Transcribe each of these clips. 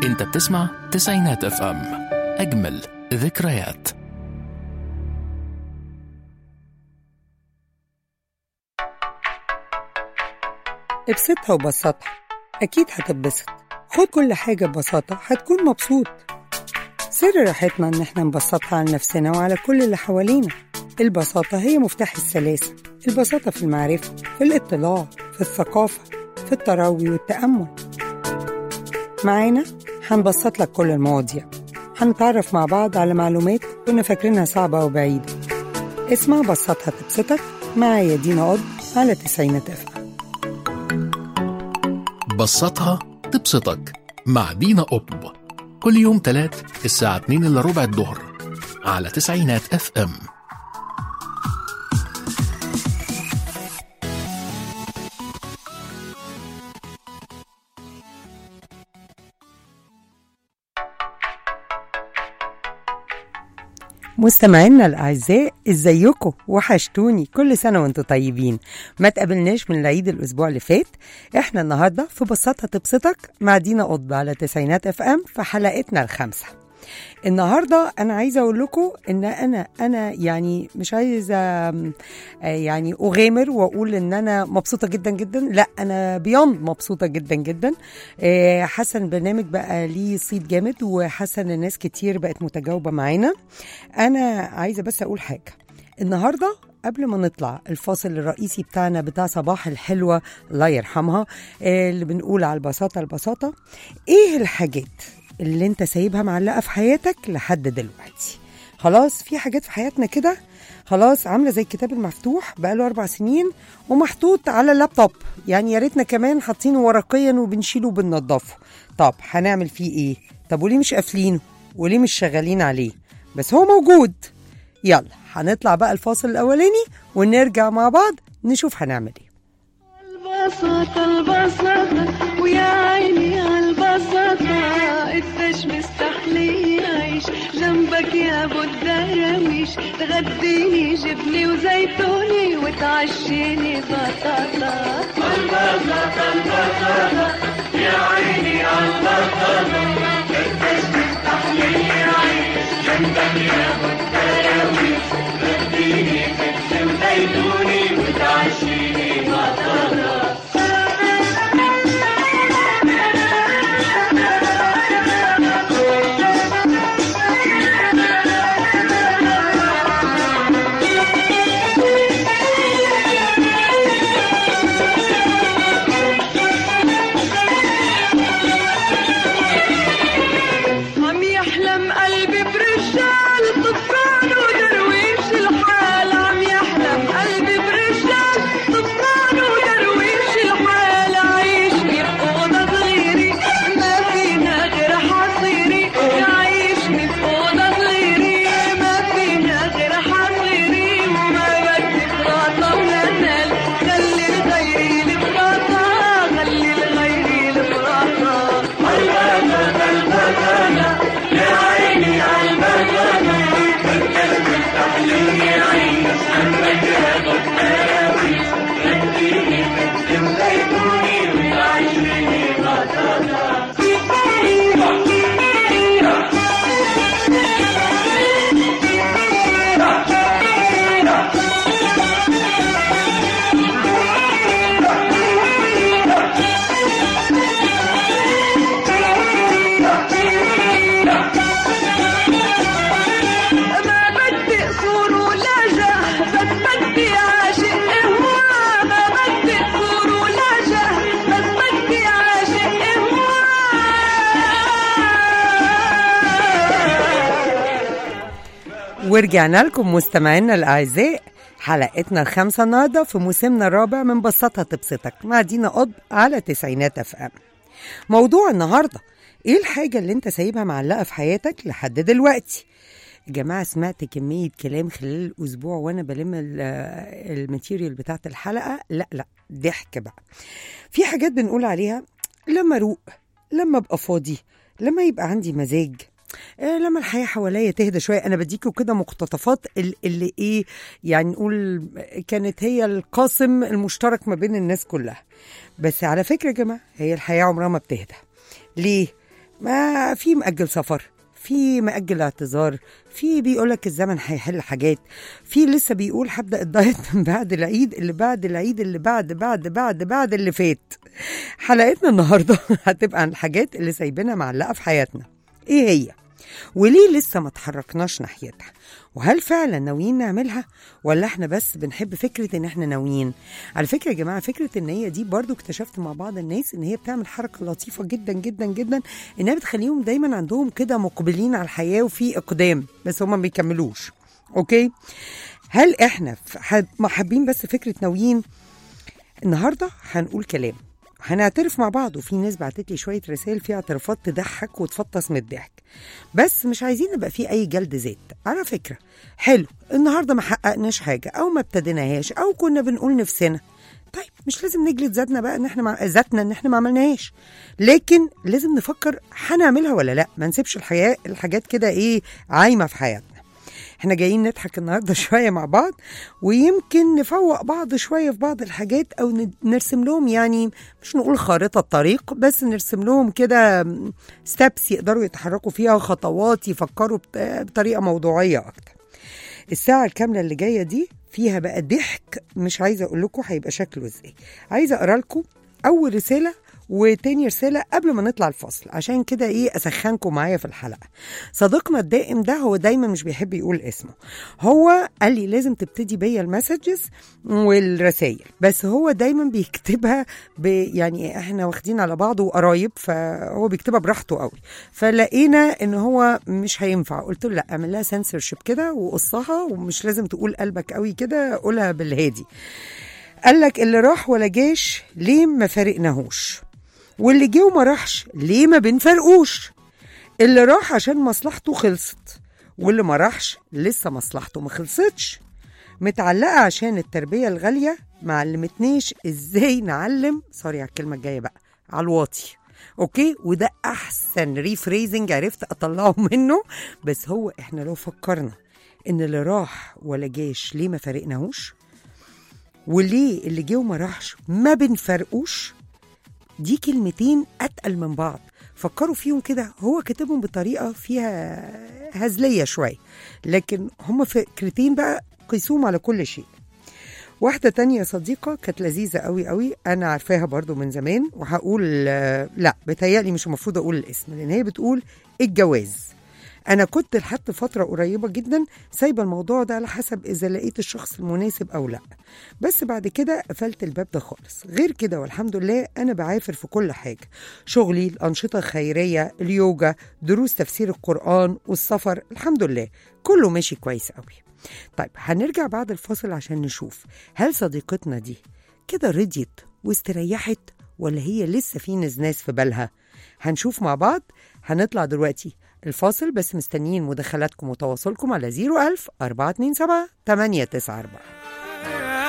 انت بتسمع تسعينات اف ام اجمل ذكريات ابسطها وبسطها أكيد هتتبسط خد كل حاجة ببساطة هتكون مبسوط سر راحتنا إن احنا نبسطها على نفسنا وعلى كل اللي حوالينا البساطة هي مفتاح السلاسة البساطة في المعرفة في الاطلاع في الثقافة في التروي والتأمل معانا هنبسط لك كل المواضيع هنتعرف مع بعض على معلومات كنا فاكرينها صعبة وبعيدة اسمع بسطها تبسطك معايا دينا قض على تسعينات اف بسطها تبسطك مع دينا قطب كل يوم تلات الساعة 2 إلا ربع الظهر على تسعينات اف ام مستمعينا الأعزاء ازيكم وحشتوني كل سنة وانتم طيبين ما تقابلناش من العيد الأسبوع اللي فات احنا النهاردة في بساطة تبسطك مع دينا قطب على تسعينات اف ام في حلقتنا الخامسة النهارده انا عايزه اقول لكم ان انا انا يعني مش عايزه آم، آه، يعني اغامر واقول ان انا مبسوطه جدا جدا لا انا بيوند مبسوطه جدا جدا آه، حاسه ان البرنامج بقى ليه صيت جامد وحاسه ان ناس كتير بقت متجاوبه معانا انا عايزه بس اقول حاجه النهارده قبل ما نطلع الفاصل الرئيسي بتاعنا بتاع صباح الحلوة الله يرحمها آه، اللي بنقول على البساطة البساطة ايه الحاجات اللي انت سايبها معلقة في حياتك لحد دلوقتي خلاص في حاجات في حياتنا كده خلاص عاملة زي الكتاب المفتوح بقاله أربع سنين ومحطوط على اللابتوب يعني يا ريتنا كمان حاطينه ورقيا وبنشيله وبننضفه طب هنعمل فيه ايه طب وليه مش قافلينه وليه مش شغالين عليه بس هو موجود يلا هنطلع بقى الفاصل الأولاني ونرجع مع بعض نشوف هنعمل ايه البساطة البساطة ويا عيني عالبساطة قديش مستحلي عيش جنبك يا ابو الدراويش تغديني جبني وزيتوني وتعشيني بطاطا البساطة البساطة يا عيني عالبساطة قديش مستحلي عيش جنبك يا ابو الدراويش تغديني جبني وزيتوني وتعشيني بطاطا عم يحلم قلبي برجال طفران ودرويش الحال عم يحلم قلبي برجال طفران ودرويش الحال عايشني بأوضة صغيرة ما فينا غير حصيري عايشني بأوضة صغيرة ما فينا غير حصيري وما بدي فراطة ولا نال خلي لغيري الفراطة خلي لغيري الفراطة يا عيني عالبطلة بنتك مستحليني عيش عمك يا بطلاوي اديني قدم زيتوني وتعيشيني بطاطا ما بدي قصور ولا جاه بس بدي عاشق هوا ما بدي قصور ولا جاه بس بدي عاشق هوا ورجعنا لكم مستمعينا الأعزاء حلقتنا الخامسة النهاردة في موسمنا الرابع من بساطة تبسطك مع دينا قطب على تسعينات اف ام موضوع النهاردة ايه الحاجة اللي انت سايبها معلقة في حياتك لحد دلوقتي يا جماعة سمعت كمية كلام خلال الأسبوع وأنا بلم ال- الماتيريال بتاعت الحلقة لا لا ضحك بقى في حاجات بنقول عليها لما أروق لما أبقى فاضي لما يبقى عندي مزاج آه، لما الحياه حواليا تهدى شويه انا بديكوا كده مقتطفات ال- اللي ايه يعني نقول كانت هي القاسم المشترك ما بين الناس كلها بس على فكره يا جماعه هي الحياه عمرها ما بتهدى ليه ما في مأجل سفر في مأجل اعتذار في بيقولك الزمن هيحل حاجات في لسه بيقول هبدأ الدايت من بعد العيد اللي بعد العيد اللي بعد بعد بعد بعد اللي فات حلقتنا النهاردة هتبقى عن الحاجات اللي سايبينها معلقة في حياتنا ايه هي وليه لسه ما تحركناش ناحيتها وهل فعلا ناويين نعملها ولا احنا بس بنحب فكرة ان احنا ناويين على فكرة يا جماعة فكرة النية دي برضو اكتشفت مع بعض الناس ان هي بتعمل حركة لطيفة جدا جدا جدا انها بتخليهم دايما عندهم كده مقبلين على الحياة وفي اقدام بس هما ما بيكملوش اوكي هل احنا ف- حاب- حابين بس فكرة ناويين النهارده هنقول كلام هنعترف مع بعض وفي ناس بعتت لي شويه رسائل فيها اعترافات تضحك وتفطس من الضحك بس مش عايزين نبقى في اي جلد ذات على فكره حلو النهارده ما حققناش حاجه او ما ابتديناهاش او كنا بنقول نفسنا طيب مش لازم نجلد ذاتنا بقى ان احنا مع... ذاتنا ان احنا ما عملناهاش لكن لازم نفكر هنعملها ولا لا ما نسيبش الحياه الحاجات كده ايه عايمه في حياتنا احنا جايين نضحك النهارده شويه مع بعض ويمكن نفوق بعض شويه في بعض الحاجات او ن- نرسم لهم يعني مش نقول خارطه طريق بس نرسم لهم كده ستابس يقدروا يتحركوا فيها خطوات يفكروا بط- بطريقه موضوعيه اكتر الساعة الكاملة اللي جاية دي فيها بقى ضحك مش عايزة أقول لكم هيبقى شكله إزاي عايزة أقرأ لكم أول رسالة وتاني رسالة قبل ما نطلع الفصل عشان كده ايه اسخنكم معايا في الحلقة صديقنا الدائم ده هو دايما مش بيحب يقول اسمه هو قال لي لازم تبتدي بيا المسجز والرسائل بس هو دايما بيكتبها ب يعني احنا واخدين على بعض وقرايب فهو بيكتبها براحته قوي فلقينا ان هو مش هينفع قلت له لا اعمل لها سنسورشيب كده وقصها ومش لازم تقول قلبك قوي كده قولها بالهادي قال لك اللي راح ولا جاش ليه ما فارقناهوش واللي جه وما راحش ليه ما بنفرقوش اللي راح عشان مصلحته خلصت واللي ما راحش لسه مصلحته ما خلصتش متعلقة عشان التربية الغالية ما علمتنيش ازاي نعلم سوري على الكلمة الجاية بقى على الواطي اوكي وده احسن ريفريزنج عرفت اطلعه منه بس هو احنا لو فكرنا ان اللي راح ولا جاش ليه ما فارقناهوش وليه اللي جه وما راحش ما بنفرقوش دي كلمتين اتقل من بعض فكروا فيهم كده هو كاتبهم بطريقه فيها هزليه شويه لكن هم فكرتين بقى قيسوهم على كل شيء واحدة تانية صديقة كانت لذيذة قوي قوي أنا عارفاها برضو من زمان وهقول آه، لا بتهيألي مش المفروض أقول الاسم لأن هي بتقول الجواز أنا كنت لحد فترة قريبة جدا سايبة الموضوع ده على حسب إذا لقيت الشخص المناسب أو لا بس بعد كده قفلت الباب ده خالص غير كده والحمد لله أنا بعافر في كل حاجة شغلي الأنشطة الخيرية اليوجا دروس تفسير القرآن والسفر الحمد لله كله ماشي كويس قوي طيب هنرجع بعد الفاصل عشان نشوف هل صديقتنا دي كده رضيت واستريحت ولا هي لسه في نزناز في بالها هنشوف مع بعض هنطلع دلوقتي الفاصل بس مستنيين مداخلاتكم وتواصلكم على 01000 427 894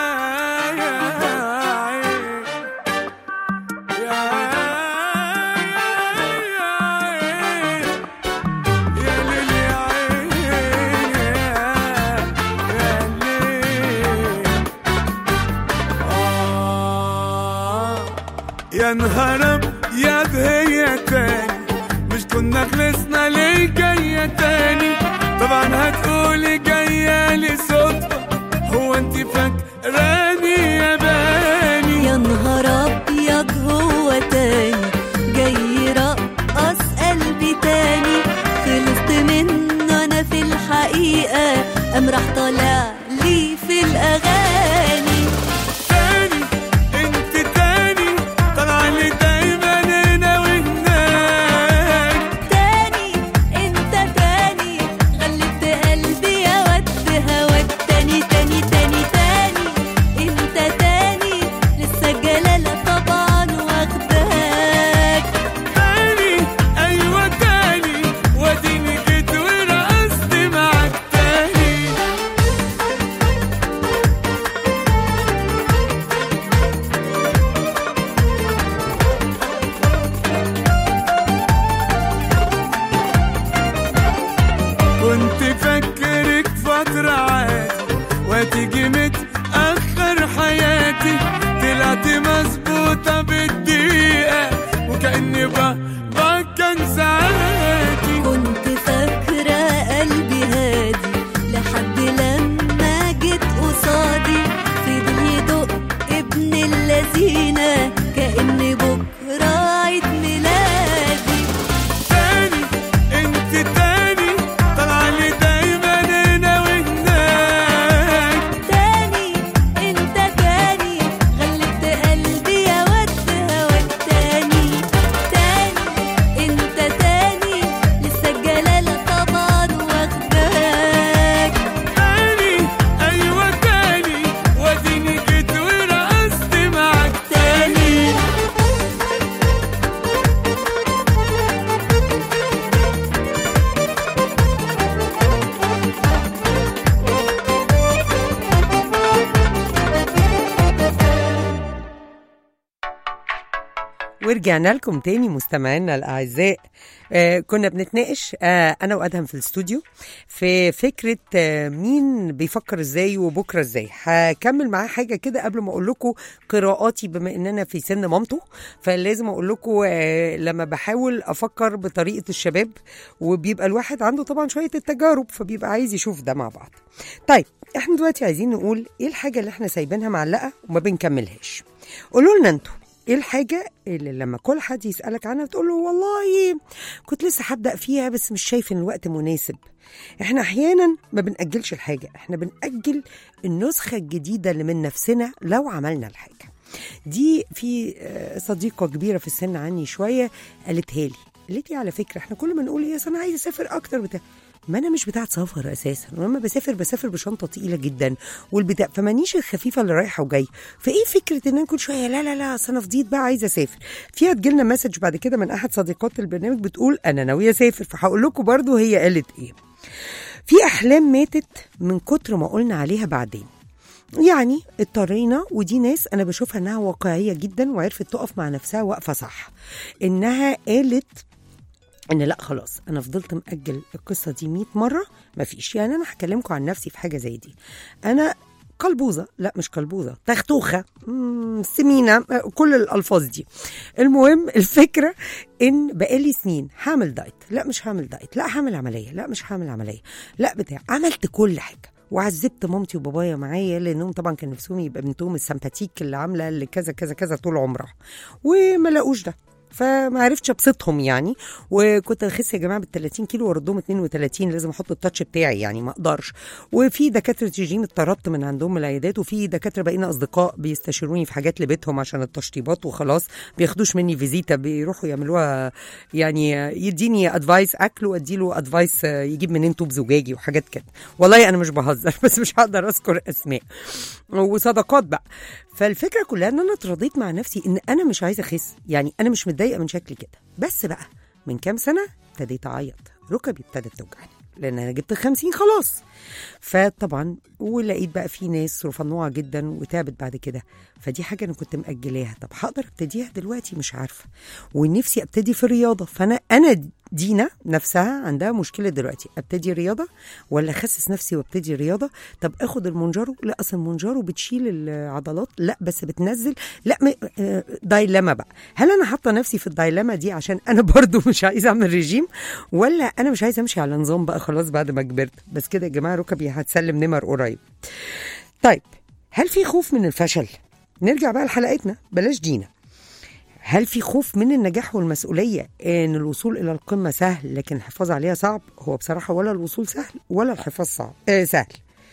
يا نهار يا هي تاني مش كنا خلصنا ليه جاية تاني طبعا هتقولي جاية لي صدفة هو انت فاكراني يا باني يا نهار ابيض هو تاني جاي رقص قلبي تاني خلصت منه انا في الحقيقه قام راح طالع لي في الاغاني تاني انت تاني طالعة لي دايما هنا وهناك تاني انت تاني غلبت قلبي يا ود هواك تاني تاني تاني تاني انت تاني لسه الجلاله طبعا واخداك تاني ايوه تاني واديني جيت ورقصت معاك تاني كنت فاكرك فترة عادي وتيجي متأخر حياتي طلعت مظبوطة بالدقيقة وكأني بابا كان ساعات ورجعنا لكم تاني مستمعينا الاعزاء آه كنا بنتناقش آه انا وادهم في الاستوديو في فكره آه مين بيفكر ازاي وبكره ازاي هكمل معاه حاجه كده قبل ما اقول لكم قراءاتي بما ان انا في سن مامته فلازم اقول لكم آه لما بحاول افكر بطريقه الشباب وبيبقى الواحد عنده طبعا شويه التجارب فبيبقى عايز يشوف ده مع بعض طيب احنا دلوقتي عايزين نقول ايه الحاجه اللي احنا سايبينها معلقه وما بنكملهاش قولوا لنا انتوا ايه الحاجة اللي لما كل حد يسألك عنها بتقول له والله كنت لسه هبدأ فيها بس مش شايف ان الوقت مناسب احنا احيانا ما بنأجلش الحاجة احنا بنأجل النسخة الجديدة اللي من نفسنا لو عملنا الحاجة دي في آه، صديقة كبيرة في السن عني شوية قالتها لي قالت لي على فكرة احنا كل ما نقول ايه أصل انا عايزة اسافر اكتر بتاع ما انا مش بتاعت سفر اساسا ولما بسافر بسافر بشنطه تقيله جدا والبتاع فمانيش الخفيفه اللي رايحه وجايه فايه فكره ان انا كل شويه لا لا لا اصل انا فضيت بقى عايزه اسافر فيها تجيلنا مسج بعد كده من احد صديقات البرنامج بتقول انا ناويه اسافر فهقول لكم برضو هي قالت ايه في احلام ماتت من كتر ما قلنا عليها بعدين يعني اضطرينا ودي ناس انا بشوفها انها واقعيه جدا وعرفت تقف مع نفسها واقفه صح انها قالت ان لا خلاص انا فضلت مأجل القصه دي 100 مره مفيش يعني انا هكلمكم عن نفسي في حاجه زي دي انا قلبوزه لا مش قلبوزه تختوخه مم، سمينه آه، كل الالفاظ دي المهم الفكره ان بقالي سنين هعمل دايت لا مش هعمل دايت لا هعمل عمليه لا مش هعمل عمليه لا بتاع عملت كل حاجه وعذبت مامتي وبابايا معايا لانهم طبعا كان نفسهم يبقى بنتهم السمباتيك اللي عامله اللي كذا كذا كذا طول عمرها وما لاقوش ده فما عرفتش ابسطهم يعني وكنت اخس يا جماعه بال 30 كيلو واردهم 32 لازم احط التاتش بتاعي يعني ما اقدرش وفي دكاتره رجيم اتطردت من عندهم من العيادات وفي دكاتره بقينا اصدقاء بيستشيروني في حاجات لبيتهم عشان التشطيبات وخلاص بياخدوش مني فيزيتا بيروحوا يعملوها يعني يديني ادفايس اكل وادي له ادفايس يجيب منين طوب زجاجي وحاجات كده والله انا مش بهزر بس مش هقدر اذكر اسماء وصداقات بقى فالفكره كلها ان انا اتراضيت مع نفسي ان انا مش عايزه اخس يعني انا مش متضايقه من شكلي كده بس بقى من كام سنه ابتديت اعيط ركبي ابتدت توجعني لان انا جبت الخمسين خلاص فطبعا ولقيت بقى في ناس رفنوعه جدا وتعبت بعد كده فدي حاجه انا كنت مأجلاها طب هقدر ابتديها دلوقتي مش عارفه ونفسي ابتدي في الرياضه فانا انا دينا نفسها عندها مشكله دلوقتي ابتدي رياضه ولا اخسس نفسي وابتدي رياضه طب اخد المونجارو لا اصل المونجارو بتشيل العضلات لا بس بتنزل لا م... آه، دايلما بقى هل انا حاطه نفسي في الدايلما دي عشان انا برضو مش عايزه اعمل ريجيم ولا انا مش عايزه امشي على نظام بقى خلاص بعد ما كبرت بس كده يا جماعه ركبي هتسلم نمر قريب طيب هل في خوف من الفشل نرجع بقى لحلقتنا بلاش دينا هل في خوف من النجاح والمسؤولية ان الوصول الى القمة سهل لكن الحفاظ عليها صعب هو بصراحة ولا الوصول سهل ولا الحفاظ صعب آه سهل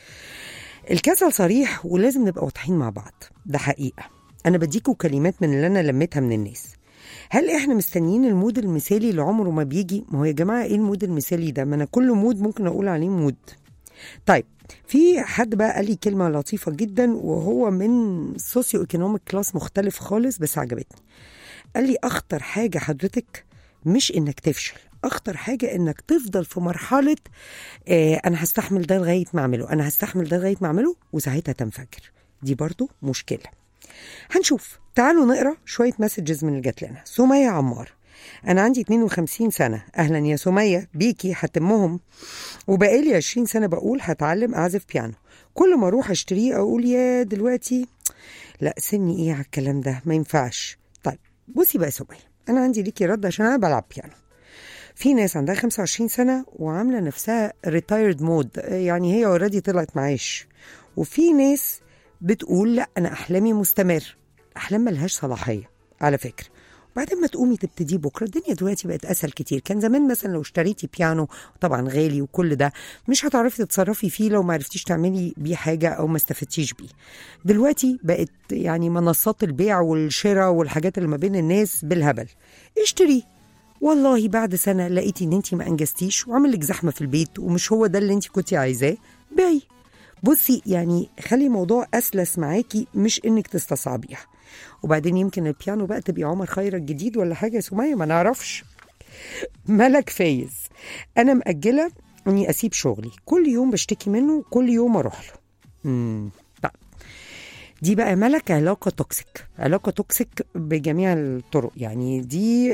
الكسل صريح ولازم نبقى واضحين مع بعض ده حقيقة انا بديكوا كلمات من اللي انا لميتها من الناس هل احنا مستنيين المود المثالي اللي عمره ما بيجي ما هو يا جماعة ايه المود المثالي ده ما انا كل مود ممكن اقول عليه مود طيب في حد بقى قال لي كلمة لطيفة جدا وهو من سوسيو ايكونوميك كلاس مختلف خالص بس عجبتني قال لي اخطر حاجه حضرتك مش انك تفشل اخطر حاجه انك تفضل في مرحله آه انا هستحمل ده لغايه ما اعمله انا هستحمل ده لغايه ما اعمله وساعتها تنفجر دي برضو مشكله هنشوف تعالوا نقرا شويه مسجز من اللي جات لنا سميه عمار انا عندي 52 سنه اهلا يا سميه بيكي هتمهم وبقالي 20 سنه بقول هتعلم اعزف بيانو كل ما اروح اشتريه اقول يا دلوقتي لا سني ايه على الكلام ده ما ينفعش طيب بصي بقى يا سمية أنا عندي ليكي رد عشان أنا بلعب بيانو في ناس عندها 25 سنة وعاملة نفسها ريتايرد مود يعني هي اوريدي طلعت معاش وفي ناس بتقول لا أنا أحلامي مستمر أحلام ملهاش صلاحية على فكرة وبعدين ما تقومي تبتدي بكره الدنيا دلوقتي بقت اسهل كتير كان زمان مثلا لو اشتريتي بيانو طبعا غالي وكل ده مش هتعرفي تتصرفي فيه لو ما عرفتيش تعملي بيه حاجه او ما استفدتيش بيه دلوقتي بقت يعني منصات البيع والشراء والحاجات اللي ما بين الناس بالهبل اشتري والله بعد سنه لقيتي ان انت ما انجزتيش وعمل لك زحمه في البيت ومش هو ده اللي انت كنتي عايزاه بيعي بصي يعني خلي الموضوع اسلس معاكي مش انك تستصعبيها وبعدين يمكن البيانو بقى تبقي عمر خيرت جديد ولا حاجه يا سميه ما نعرفش ملك فايز انا مأجله اني اسيب شغلي كل يوم بشتكي منه وكل يوم اروح له امم طيب دي بقى ملك علاقة توكسيك علاقة توكسيك بجميع الطرق يعني دي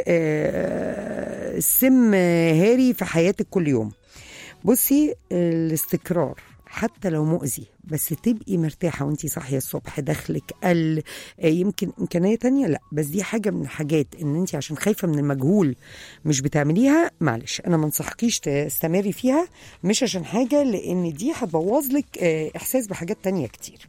آه، سم هاري في حياتك كل يوم بصي الاستقرار حتى لو مؤذي بس تبقي مرتاحة وانتي صاحية الصبح دخلك قل آه، يمكن إمكانية تانية لا بس دي حاجة من الحاجات إن انتي عشان خايفة من المجهول مش بتعمليها معلش أنا ما انصحكيش تستمري فيها مش عشان حاجة لأن دي هتبوظ لك آه، إحساس بحاجات تانية كتير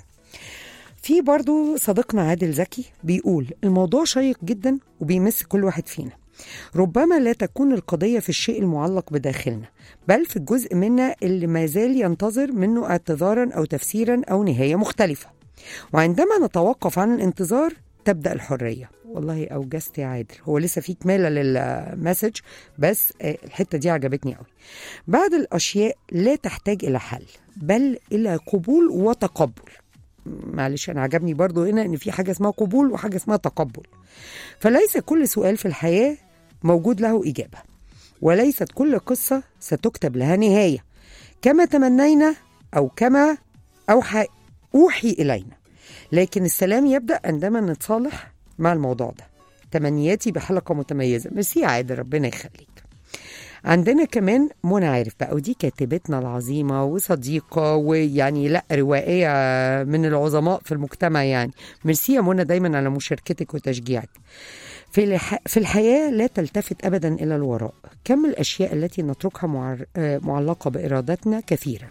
في برضو صديقنا عادل زكي بيقول الموضوع شيق جدا وبيمس كل واحد فينا ربما لا تكون القضية في الشيء المعلق بداخلنا بل في الجزء منا اللي ما زال ينتظر منه اعتذارا أو تفسيرا أو نهاية مختلفة وعندما نتوقف عن الانتظار تبدأ الحرية والله أوجزت يا عادل هو لسه في كمالة للمسج بس آه، الحتة دي عجبتني قوي بعض الأشياء لا تحتاج إلى حل بل إلى قبول وتقبل معلش انا عجبني برضو هنا ان في حاجه اسمها قبول وحاجه اسمها تقبل فليس كل سؤال في الحياه موجود له اجابه وليست كل قصه ستكتب لها نهايه كما تمنينا او كما اوحى اوحي الينا لكن السلام يبدا عندما نتصالح مع الموضوع ده تمنياتي بحلقه متميزه ميرسي يا عادل ربنا يخليك عندنا كمان منى عارف بقى ودي كاتبتنا العظيمة وصديقة ويعني لا روائية من العظماء في المجتمع يعني ميرسي يا منى دايما على مشاركتك وتشجيعك في, الح... في الحياة لا تلتفت أبدا إلى الوراء كم الأشياء التي نتركها معر... آه، معلقة بإرادتنا كثيرة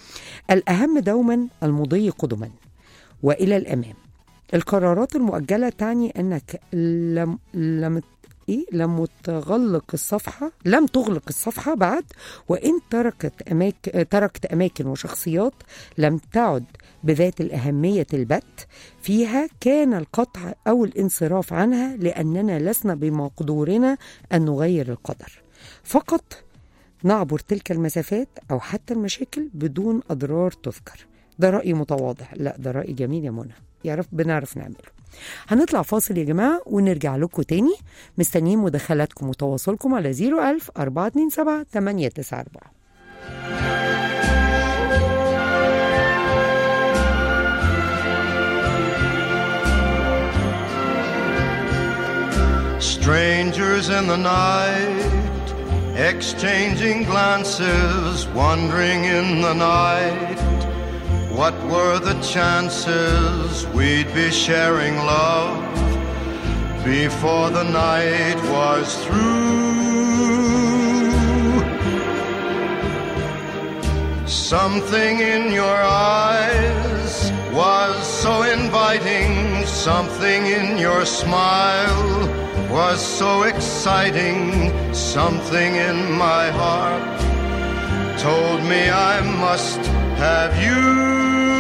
الأهم دوما المضي قدما وإلى الأمام القرارات المؤجلة تعني أنك لم لم إيه لم تغلق الصفحة لم تغلق الصفحة بعد وإن تركت أماك تركت أماكن وشخصيات لم تعد بذات الأهمية البت فيها كان القطع أو الانصراف عنها لأننا لسنا بمقدورنا أن نغير القدر فقط نعبر تلك المسافات أو حتى المشاكل بدون أضرار تذكر ده رأي متواضع لا ده رأي جميل يا منى يا رب بنعرف نعمله هنطلع فاصل يا جماعة ونرجع لكم تاني مستنيين مداخلاتكم وتواصلكم على 01000 427 894 Strangers in the night, exchanging glances, wandering in the night. What were the chances we'd be sharing love before the night was through? Something in your eyes was so inviting, something in your smile was so exciting, something in my heart told me I must have you.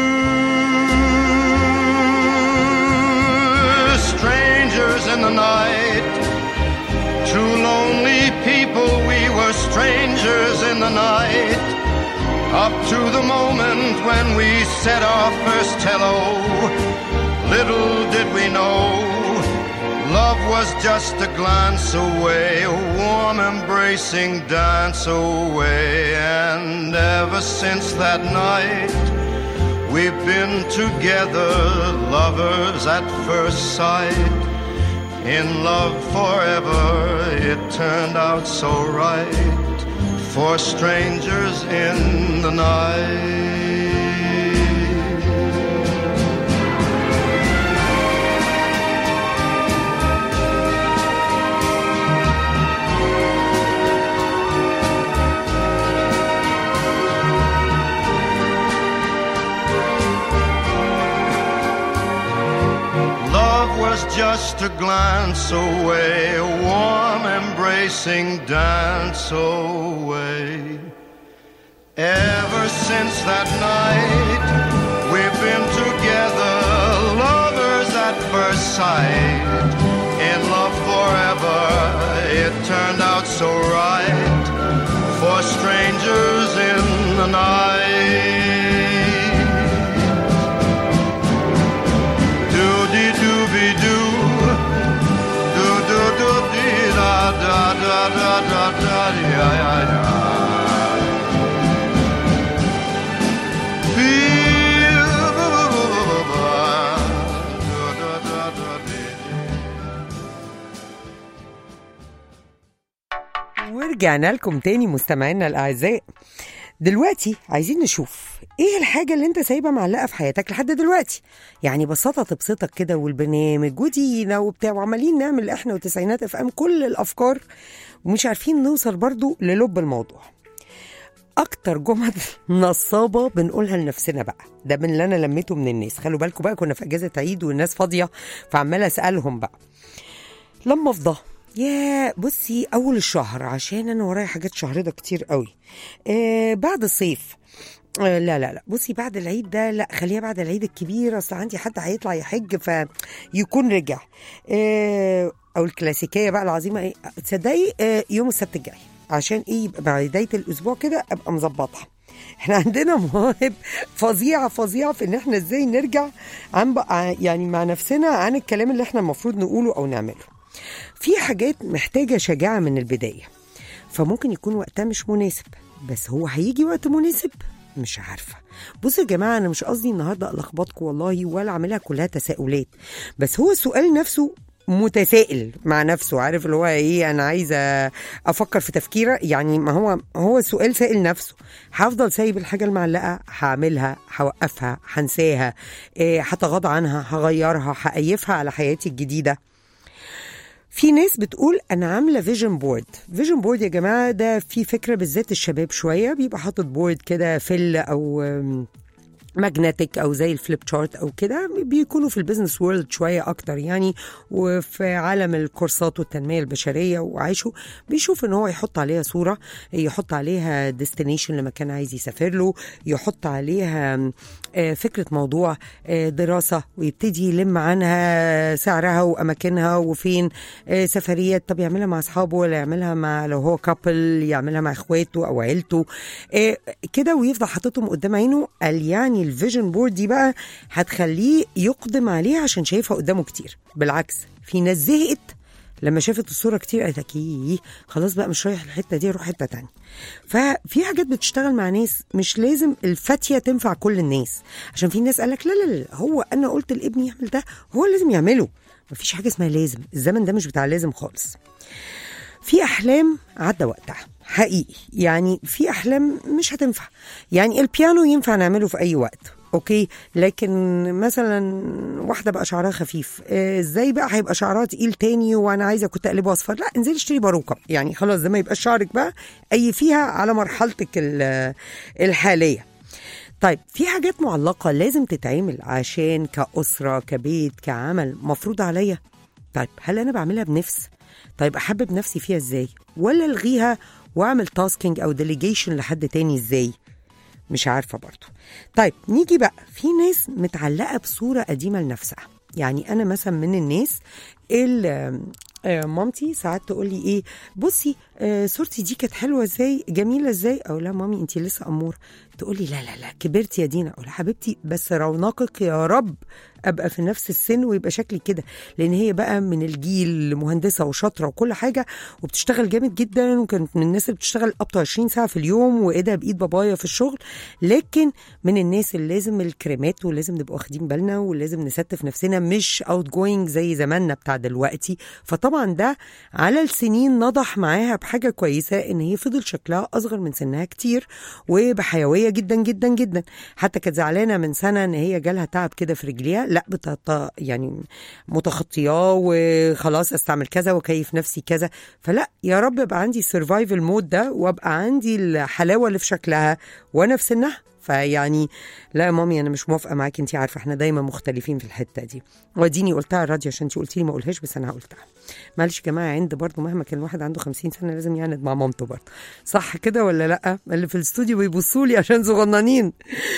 Strangers in the night, two lonely people, we were strangers in the night. Up to the moment when we said our first hello, little did we know. Love was just a glance away, a warm embracing dance away. And ever since that night, we've been together, lovers at first sight. In love forever, it turned out so right for strangers in the night. Love was just a glance away, a warm embracing dance away. Ever since that night, we've been together, lovers at first sight. In love forever, it turned out so right for strangers in the night. Doody dooby doo. Do do do dee da da da da da da dee, ya ya ya. Feel ورجعنا لكم تاني مستمعينا الاعزاء دلوقتي عايزين نشوف ايه الحاجة اللي انت سايبها معلقة في حياتك لحد دلوقتي يعني بساطة تبسطك كده والبرنامج ودينا وبتاع وعمالين نعمل احنا وتسعينات اف ام كل الافكار ومش عارفين نوصل برضو للب الموضوع اكتر جمل نصابة بنقولها لنفسنا بقى ده من اللي انا لميته من الناس خلوا بالكم بقى كنا في اجازة عيد والناس فاضية فعمالة اسألهم بقى لما افضى يا بصي اول الشهر عشان انا ورايا حاجات شهر ده كتير قوي آه بعد الصيف آه لا لا لا بصي بعد العيد ده لا خليها بعد العيد الكبير اصل عندي حد هيطلع يحج فيكون رجع آه او الكلاسيكيه بقى العظيمه ايه تصدقي آه يوم السبت الجاي عشان ايه يبقى مع بدايه الاسبوع كده ابقى مظبطها احنا عندنا مواهب فظيعه فظيعه في ان احنا ازاي نرجع عن بقى يعني مع نفسنا عن الكلام اللي احنا المفروض نقوله او نعمله في حاجات محتاجه شجاعه من البدايه فممكن يكون وقتها مش مناسب بس هو هيجي وقت مناسب مش عارفه بصوا يا جماعه انا مش قصدي النهارده الخبطكم والله ولا اعملها كلها تساؤلات بس هو السؤال نفسه متسائل مع نفسه عارف اللي هو ايه انا عايزه افكر في تفكيره يعني ما هو هو السؤال سائل نفسه هفضل سايب الحاجه المعلقه هعملها هوقفها هنساها إيه، هتغاضى عنها هغيرها هقيفها على حياتي الجديده في ناس بتقول انا عامله فيجن بورد فيجن بورد يا جماعه ده في فكره بالذات الشباب شويه بيبقى حاطط بورد كده فل او أم، ماجنتيك او زي الفليب شارت او كده بيكونوا في البيزنس وورلد شويه اكتر يعني وفي عالم الكورسات والتنميه البشريه وعايشوا بيشوف ان هو يحط عليها صوره يحط عليها ديستنيشن لمكان عايز يسافر له يحط عليها آه، فكره موضوع آه، دراسه ويبتدي يلم عنها سعرها واماكنها وفين آه، سفريات طب يعملها مع اصحابه ولا يعملها مع لو هو كابل يعملها مع اخواته او عيلته آه، كده ويفضل حاططهم قدام عينه قال يعني الفيجن بورد دي بقى هتخليه يقدم عليها عشان شايفها قدامه كتير بالعكس في ناس زهقت لما شافت الصورة كتير قالت لك ايه خلاص بقى مش رايح الحتة دي اروح حتة تانية ففي حاجات بتشتغل مع ناس مش لازم الفتية تنفع كل الناس عشان في ناس قالك لا لا لا هو انا قلت لابني يعمل ده هو لازم يعمله مفيش حاجة اسمها لازم الزمن ده مش بتاع لازم خالص في احلام عدى وقتها حقيقي يعني في احلام مش هتنفع يعني البيانو ينفع نعمله في اي وقت اوكي لكن مثلا واحده بقى شعرها خفيف آه، ازاي بقى هيبقى شعرها تقيل تاني وانا عايزه كنت اقلبه اصفر لا انزلي اشتري باروكه يعني خلاص ده ما يبقاش شعرك بقى اي فيها على مرحلتك ال- الحاليه طيب في حاجات معلقة لازم تتعمل عشان كأسرة كبيت كعمل مفروض عليا طيب هل أنا بعملها بنفس؟ طيب أحبب نفسي فيها إزاي؟ ولا ألغيها وأعمل تاسكينج أو ديليجيشن لحد تاني إزاي؟ مش عارفة برضو طيب نيجي بقى في ناس متعلقة بصورة قديمة لنفسها يعني أنا مثلا من الناس اللي آه، مامتي ساعات تقول لي ايه بصي آه، صورتي دي كانت حلوه ازاي جميله ازاي اقول لها مامي انت لسه اموره تقول لي لا لا لا كبرتي يا دينا اقول لها حبيبتي بس رونقك يا رب ابقى في نفس السن ويبقى شكلي كده لان هي بقى من الجيل مهندسه وشاطره وكل حاجه وبتشتغل جامد جدا وكانت من الناس اللي بتشتغل up to 20 ساعه في اليوم وايدها بايد بابايا في الشغل لكن من الناس اللي لازم الكريمات ولازم نبقى واخدين بالنا ولازم نستف نفسنا مش اوت جوينج زي زماننا بتاع دلوقتي فطبعا ده على السنين نضح معاها بحاجه كويسه ان هي فضل شكلها اصغر من سنها كتير وبحيويه جدا جدا جدا حتى كانت زعلانه من سنه ان هي جالها تعب كده في رجليها لا بتط... يعني متخطياه وخلاص استعمل كذا وكيف نفسي كذا فلا يا رب يبقى عندي السرفايفل مود ده وابقى عندي الحلاوه اللي في شكلها وانا في سنها فيعني لا يا مامي انا مش موافقه معاكي انت عارفه احنا دايما مختلفين في الحته دي واديني قلتها على الراديو عشان انت قلتي لي ما اقولهاش بس انا قلتها معلش يا جماعه عند برضه مهما كان الواحد عنده 50 سنه لازم يعند مع مامته برضه صح كده ولا لا اللي في الاستوديو بيبصوا لي عشان صغننين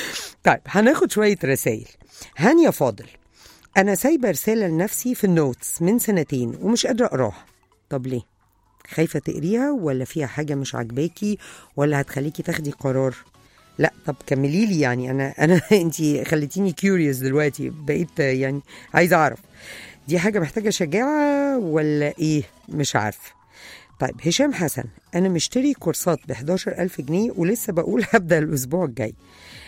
طيب هناخد شويه رسائل هانيا فاضل انا سايبه رساله لنفسي في النوتس من سنتين ومش قادره اقراها طب ليه خايفه تقريها ولا فيها حاجه مش عاجباكي ولا هتخليكي تاخدي قرار لا طب كملي لي يعني انا انا انت خليتيني كيوريوس دلوقتي بقيت يعني عايزه اعرف دي حاجه محتاجه شجاعه ولا ايه مش عارفه طيب هشام حسن انا مشتري كورسات ب 11000 جنيه ولسه بقول هبدا الاسبوع الجاي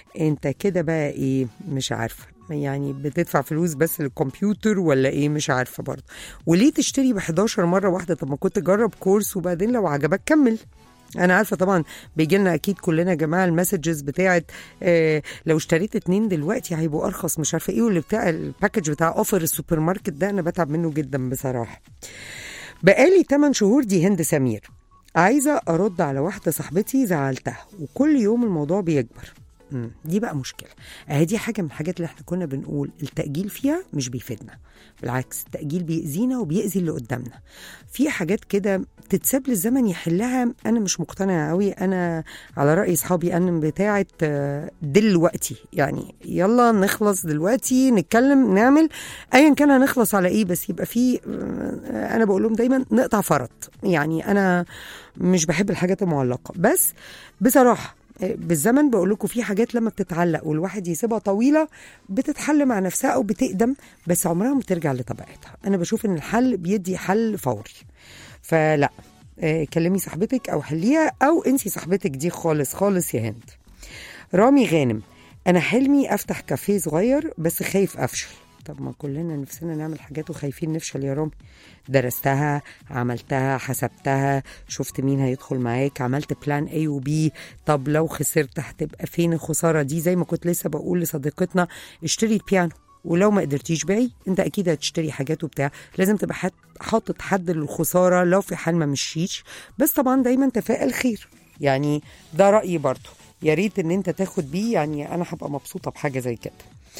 انت كده بقى ايه مش عارفه يعني بتدفع فلوس بس للكمبيوتر ولا ايه مش عارفه برضه وليه تشتري ب 11 مره واحده طب ما كنت جرب كورس وبعدين لو عجبك كمل انا عارفه طبعا بيجي لنا اكيد كلنا يا جماعه المسجز بتاعت آه لو اشتريت اتنين دلوقتي هيبقوا ارخص مش عارفه ايه واللي بتاع الباكج بتاع اوفر السوبر ماركت ده انا بتعب منه جدا بصراحه بقالي 8 شهور دي هند سمير عايزه ارد على واحده صاحبتي زعلتها وكل يوم الموضوع بيكبر مم، دي بقى مشكله اهي دي حاجه من الحاجات اللي احنا كنا بنقول التاجيل فيها مش بيفيدنا بالعكس التاجيل بيأذينا وبيأذي اللي قدامنا في حاجات كده تتساب للزمن يحلها انا مش مقتنعه قوي انا على راي اصحابي انا بتاعه آه، دلوقتي يعني يلا نخلص دلوقتي نتكلم نعمل ايا كان هنخلص على ايه بس يبقى في آه، انا بقول لهم دايما نقطع فرط يعني انا مش بحب الحاجات المعلقه بس بصراحه آه، بالزمن بقول لكم في حاجات لما بتتعلق والواحد يسيبها طويله بتتحل مع نفسها او بتقدم بس عمرها ما بترجع لطبيعتها انا بشوف ان الحل بيدي حل فوري فلا آه، كلمي صاحبتك او حليها او انسي صاحبتك دي خالص خالص يا هند رامي غانم انا حلمي افتح كافيه صغير بس خايف افشل طب ما كلنا نفسنا نعمل حاجات وخايفين نفشل يا رامي درستها عملتها حسبتها شفت مين هيدخل معاك عملت بلان A و B طب لو خسرت هتبقى فين الخسارة دي زي ما كنت لسه بقول لصديقتنا اشتري البيانو ولو ما قدرتيش باقي انت اكيد هتشتري حاجات وبتاع لازم تبقى حت- حاطط حد للخساره لو في حال ما مشيش بس طبعا دايما تفائل خير يعني ده رايي برضو يا ريت ان انت تاخد بيه يعني انا هبقى مبسوطه بحاجه زي كده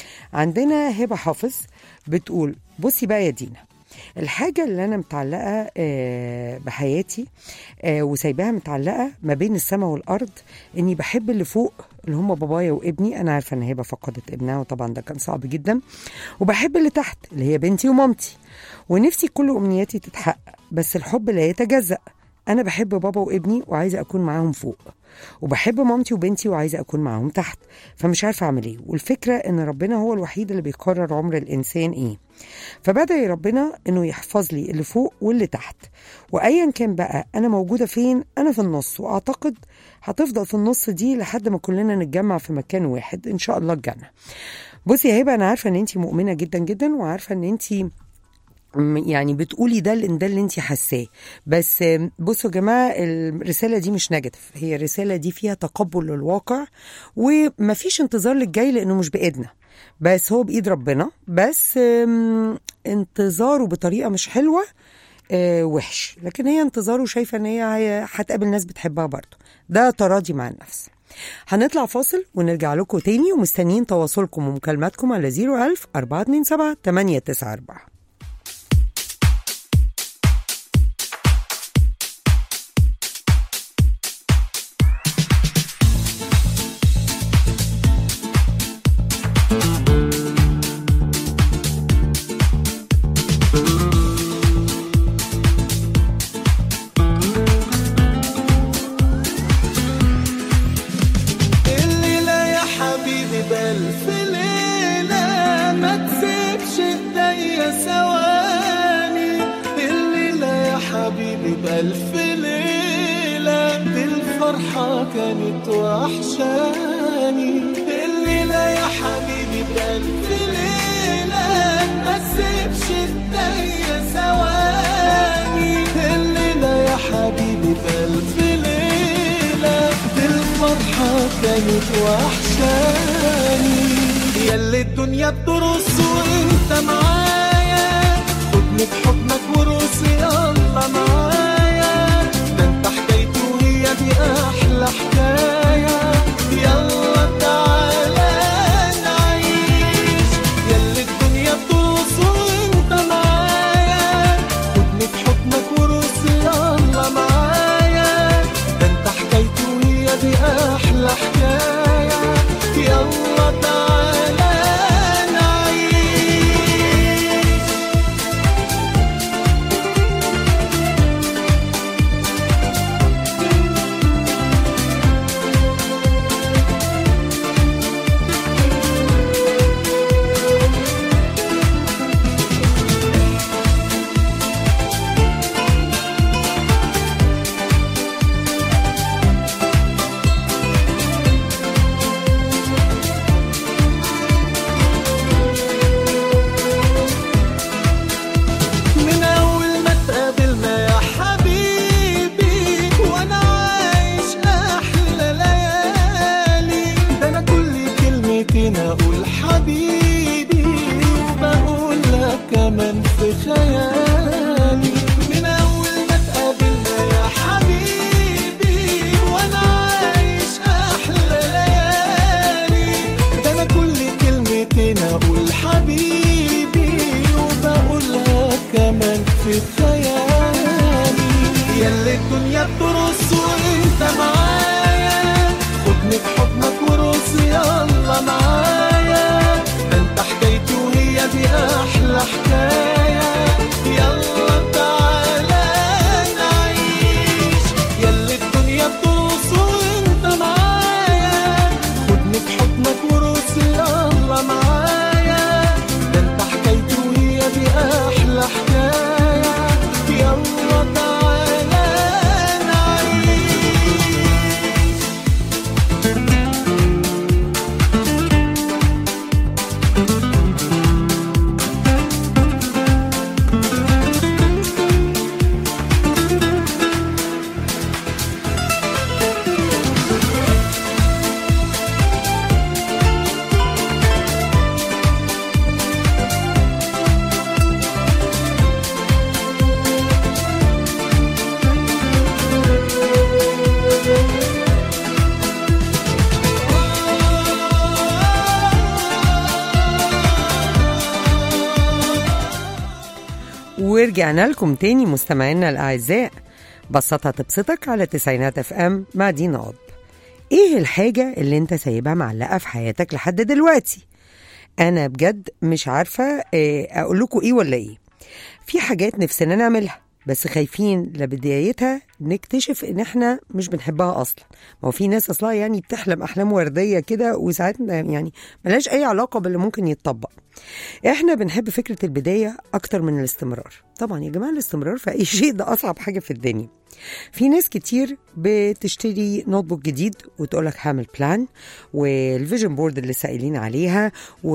عندنا هبه حافظ بتقول بصي بقى يا دينا الحاجة اللي أنا متعلقة آه، بحياتي آه، وسايباها متعلقة ما بين السماء والأرض إني بحب اللي فوق اللي هم بابايا وابني أنا عارفة إن هبة فقدت ابنها وطبعا ده كان صعب جدا وبحب اللي تحت اللي هي بنتي ومامتي ونفسي كل أمنياتي تتحقق بس الحب لا يتجزأ أنا بحب بابا وابني وعايزة أكون معاهم فوق وبحب مامتي وبنتي وعايزة أكون معاهم تحت فمش عارفة أعمل إيه والفكرة إن ربنا هو الوحيد اللي بيقرر عمر الإنسان إيه فبدأ ربنا إنه يحفظ لي اللي فوق واللي تحت وأيا كان بقى أنا موجودة فين أنا في النص وأعتقد هتفضل في النص دي لحد ما كلنا نتجمع في مكان واحد إن شاء الله الجنة بصي يا هبه انا عارفه ان انت مؤمنه جدا جدا وعارفه ان انت م- يعني بتقولي ده لان ده اللي انت حاساه بس آم، بصوا يا جماعه الرساله دي مش نيجاتيف هي الرساله دي فيها تقبل للواقع ومفيش انتظار للجاي لانه مش بايدنا بس هو بايد ربنا بس آم، انتظاره بطريقه مش حلوه آه، وحش لكن هي انتظاره شايفه ان هي هي هتقابل ناس بتحبها برضه ده تراضي مع النفس هنطلع فاصل ونرجع لكم تاني ومستنيين تواصلكم ومكالماتكم على 01000 427 894 الليلة يا حبيبي بألف ليلة ما تسيبش ايديا ثواني الليلة يا حبيبي بألف ليلة دي الفرحة كانت وحشاني الليلة يا حبيبي بألف ليلة ما تسيبش ايديا ثواني الليلة يا حبيبي بألف ليلة دي الفرحة كانت وحشاني ياللي الدنيا بترص وانت معايا خدني بحضنك ورقص يلا معايا ده انت حكايته وهي دي احلى حكاية يلا تعالى نعيش ياللي الدنيا بترص وانت معايا خدني بحضنك ورقص يلا معايا ده انت حكايته وهي دي احلى حكايه يلا تعالى نعيش ياللي الدنيا بترص وانت معايا خدني في حضنك ورص يلا معايا ده انت حكايتي وهي دي احلى حكايه يلا تعالى نعيش ياللي الدنيا بترص وانت معايا خدني في حضنك ورص يلا معايا ده انت حكايتي وهي دي احلى حكايه يلا تعالى نعيش ورجعنا لكم تاني مستمعينا الأعزاء بسطها تبسطك على تسعينات اف ام مع دينا قض ايه الحاجة اللي انت سايبها معلقة في حياتك لحد دلوقتي انا بجد مش عارفة آه، اقول لكم ايه ولا ايه في حاجات نفسنا نعملها بس خايفين لبدايتها نكتشف ان احنا مش بنحبها اصلا ما هو في ناس اصلا يعني بتحلم احلام ورديه كده وساعات يعني ملهاش اي علاقه باللي ممكن يتطبق احنا بنحب فكره البدايه اكتر من الاستمرار طبعا يا جماعه الاستمرار في اي شيء ده اصعب حاجه في الدنيا في ناس كتير بتشتري نوت بوك جديد وتقول لك هعمل بلان والفيجن بورد اللي سائلين عليها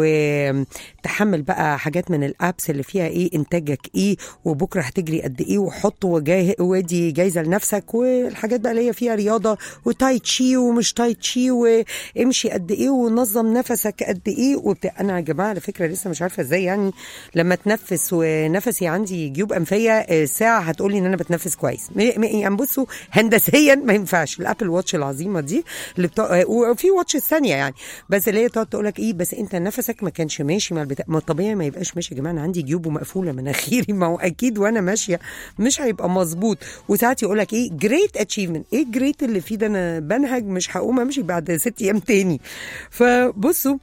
وتحمل بقى حاجات من الابس اللي فيها ايه انتاجك ايه وبكره هتجري قد ايه وحط وجاه وادي جايزه لنفسك والحاجات بقى اللي هي فيها رياضه وتاي تشي ومش تاي تشي وامشي قد ايه ونظم نفسك قد ايه وبتاع انا يا جماعه على فكره لسه مش عارفه ازاي يعني لما اتنفس ونفسي عندي جيوب انفيه آه، ساعه هتقولي ان انا بتنفس كويس م- م- يعني بصوا هندسيا ما ينفعش الابل واتش العظيمه دي اللي بتاع وفي واتش الثانيه يعني بس اللي هي تقعد تقول لك ايه بس انت نفسك ما كانش ماشي مع البتاع ما الطبيعي ما يبقاش ماشي يا جماعه انا عندي جيوب ومقفوله مناخيري ما هو اكيد وانا ماشيه مش هيبقى مظبوط وساعات يقول لك ايه جريت اتشيفمنت ايه جريت اللي فيه ده انا بنهج مش هقوم امشي بعد ست ايام تاني فبصوا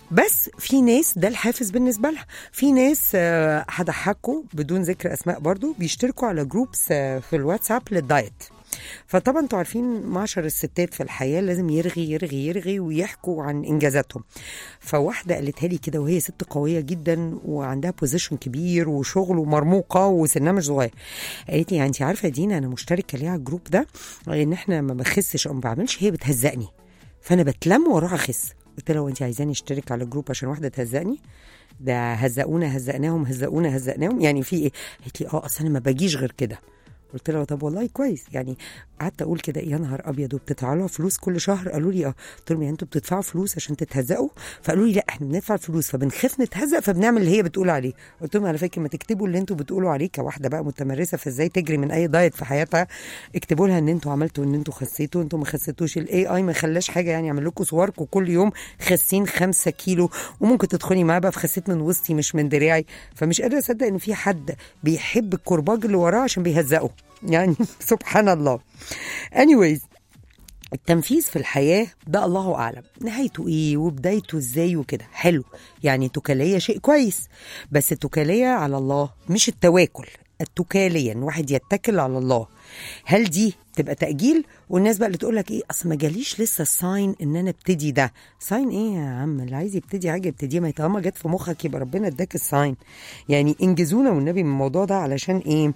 بس في ناس ده الحافز بالنسبة لها في ناس آه، هضحكوا بدون ذكر أسماء برضو بيشتركوا على جروبس آه، في الواتساب للدايت فطبعا انتوا عارفين معشر الستات في الحياه لازم يرغي يرغي يرغي ويحكوا عن انجازاتهم فواحده قالتها لي كده وهي ست قويه جدا وعندها بوزيشن كبير وشغل ومرموقه وسنها مش صغير قالت لي يعني انت عارفه يا دينا انا مشتركه ليها على الجروب ده ان احنا ما بخسش او ما بعملش هي بتهزقني فانا بتلم واروح اخس قلت لها وانت عايزاني اشترك على الجروب عشان واحده تهزقني ده هزقونا هزقناهم هزقونا هزقناهم يعني في ايه قالت لي اه اصل انا ما باجيش غير كده قلت لها طب والله كويس يعني قعدت اقول كده يا نهار ابيض وبتدفعوا لها فلوس كل شهر قالوا لي اه قلت لهم يعني انتوا بتدفعوا فلوس عشان تتهزقوا فقالوا لي لا احنا بندفع فلوس فبنخاف نتهزق فبنعمل اللي هي بتقول عليه قلت لهم على فكره ما تكتبوا اللي انتوا بتقولوا عليه كواحده بقى متمرسه في ازاي تجري من اي دايت في حياتها اكتبوا لها ان انتوا عملتوا ان انتوا خسيتوا انتوا ما خسيتوش الاي اي ما خلاش حاجه يعني يعمل لكم صوركم كل يوم خاسين خمسة كيلو وممكن تدخلي معاه بقى في خسيت من وسطي مش من دراعي فمش قادره اصدق ان في حد بيحب الكرباج اللي وراه عشان بيهزقه يعني سبحان الله anyways التنفيذ في الحياة ده الله أعلم نهايته إيه وبدايته إزاي وكده حلو يعني التكالية شيء كويس بس التكالية على الله مش التواكل التكالية إن واحد يتكل على الله هل دي تبقى تأجيل والناس بقى اللي تقول لك ايه اصل ما جاليش لسه الساين ان انا ابتدي ده ساين ايه يا عم اللي عايز يبتدي حاجه يبتديها ما هي طالما جت في مخك يبقى ربنا اداك الساين يعني انجزونا والنبي من الموضوع ده علشان ايه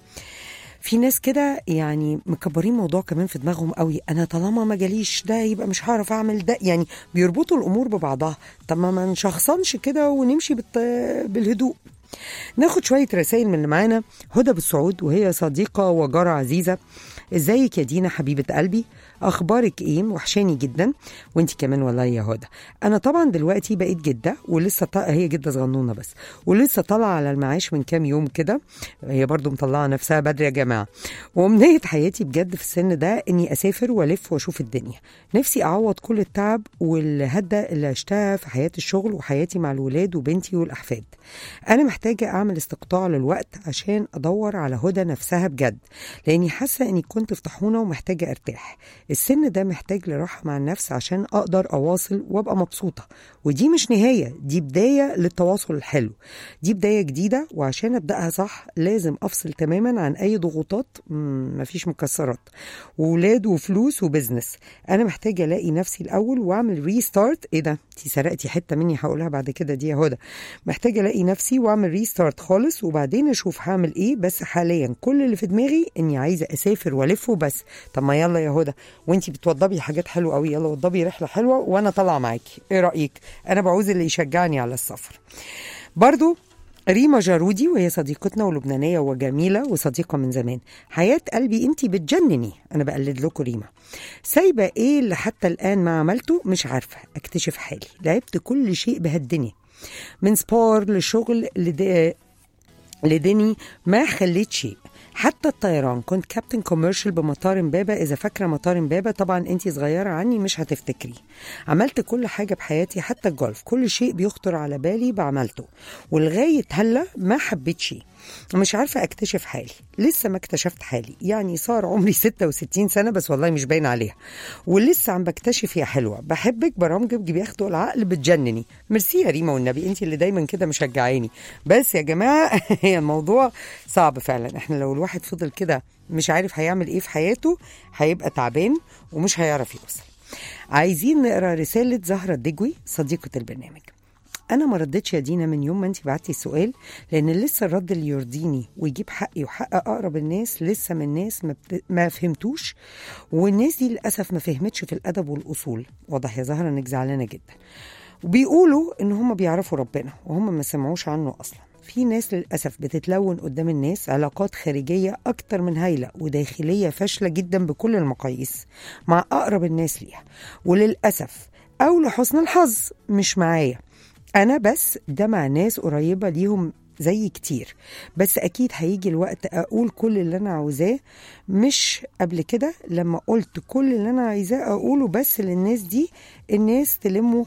في ناس كده يعني مكبرين موضوع كمان في دماغهم قوي انا طالما ما جاليش ده يبقى مش هعرف اعمل ده يعني بيربطوا الامور ببعضها طب ما ما نشخصنش كده ونمشي بالت... بالهدوء ناخد شويه رسائل من اللي معانا هدى بالسعود وهي صديقه وجاره عزيزه ازيك يا دينا حبيبه قلبي اخبارك ايه وحشاني جدا وانت كمان والله يا هدى انا طبعا دلوقتي بقيت جده ولسه طا... هي جده صغنونه بس ولسه طالعه على المعاش من كام يوم كده هي برضو مطلعه نفسها بدري يا جماعه وامنيه حياتي بجد في السن ده اني اسافر والف واشوف الدنيا نفسي اعوض كل التعب والهدة اللي عشتها في حياه الشغل وحياتي مع الولاد وبنتي والاحفاد انا محتاجه اعمل استقطاع للوقت عشان ادور على هدى نفسها بجد لاني حاسه اني كنت في طاحونه ومحتاجه ارتاح السن ده محتاج لراحه مع النفس عشان اقدر اواصل وابقى مبسوطه ودي مش نهايه دي بدايه للتواصل الحلو دي بدايه جديده وعشان ابداها صح لازم افصل تماما عن اي ضغوطات مم، مفيش مكسرات وولاد وفلوس وبزنس انا محتاجه الاقي نفسي الاول واعمل ريستارت ايه ده انتي سرقتي حته مني هقولها بعد كده دي يا هدى محتاجه الاقي نفسي واعمل ريستارت خالص وبعدين اشوف هعمل ايه بس حاليا كل اللي في دماغي اني عايزه اسافر والف وبس طب ما يلا يا هدى وانتي بتوضبي حاجات حلوه قوي يلا وضبي رحله حلوه وانا طالعه معاكي ايه رايك انا بعوز اللي يشجعني على السفر برضو ريما جارودي وهي صديقتنا ولبنانيه وجميله وصديقه من زمان حياه قلبي انتي بتجنني انا بقلد لكم ريما سايبه ايه اللي حتى الان ما عملته مش عارفه اكتشف حالي لعبت كل شيء بهالدنيا من سبور لشغل لد... لدني ما خليت شيء حتى الطيران كنت كابتن كوميرشال بمطار امبابه اذا فاكره مطار امبابه طبعا انتي صغيره عني مش هتفتكري عملت كل حاجه بحياتي حتى الجولف كل شيء بيخطر على بالي بعملته ولغايه هلا ما حبيت شيء مش عارفه اكتشف حالي لسه ما اكتشفت حالي يعني صار عمري 66 سنه بس والله مش باين عليها ولسه عم بكتشف يا حلوه بحبك برامجك بياخدوا العقل بتجنني ميرسي يا ريما والنبي انت اللي دايما كده مشجعاني بس يا جماعه هي الموضوع صعب فعلا احنا لو الواحد فضل كده مش عارف هيعمل ايه في حياته هيبقى تعبان ومش هيعرف يوصل عايزين نقرا رساله زهره الدجوي صديقه البرنامج انا ما ردتش يا دينا من يوم ما انت بعتي السؤال لان لسه الرد اللي يرضيني ويجيب حقي وحق اقرب الناس لسه من ناس ما, بت... ما فهمتوش والناس دي للاسف ما فهمتش في الادب والاصول واضح يا زهره انك زعلانه جدا وبيقولوا ان هم بيعرفوا ربنا وهم ما سمعوش عنه اصلا في ناس للأسف بتتلون قدام الناس علاقات خارجية أكتر من هايلة وداخلية فاشلة جدا بكل المقاييس مع أقرب الناس ليها وللأسف أو لحسن الحظ مش معايا أنا بس ده مع ناس قريبة ليهم زي كتير بس أكيد هيجي الوقت أقول كل اللي أنا عاوزاه مش قبل كده لما قلت كل اللي أنا عايزاه أقوله بس للناس دي الناس تلمه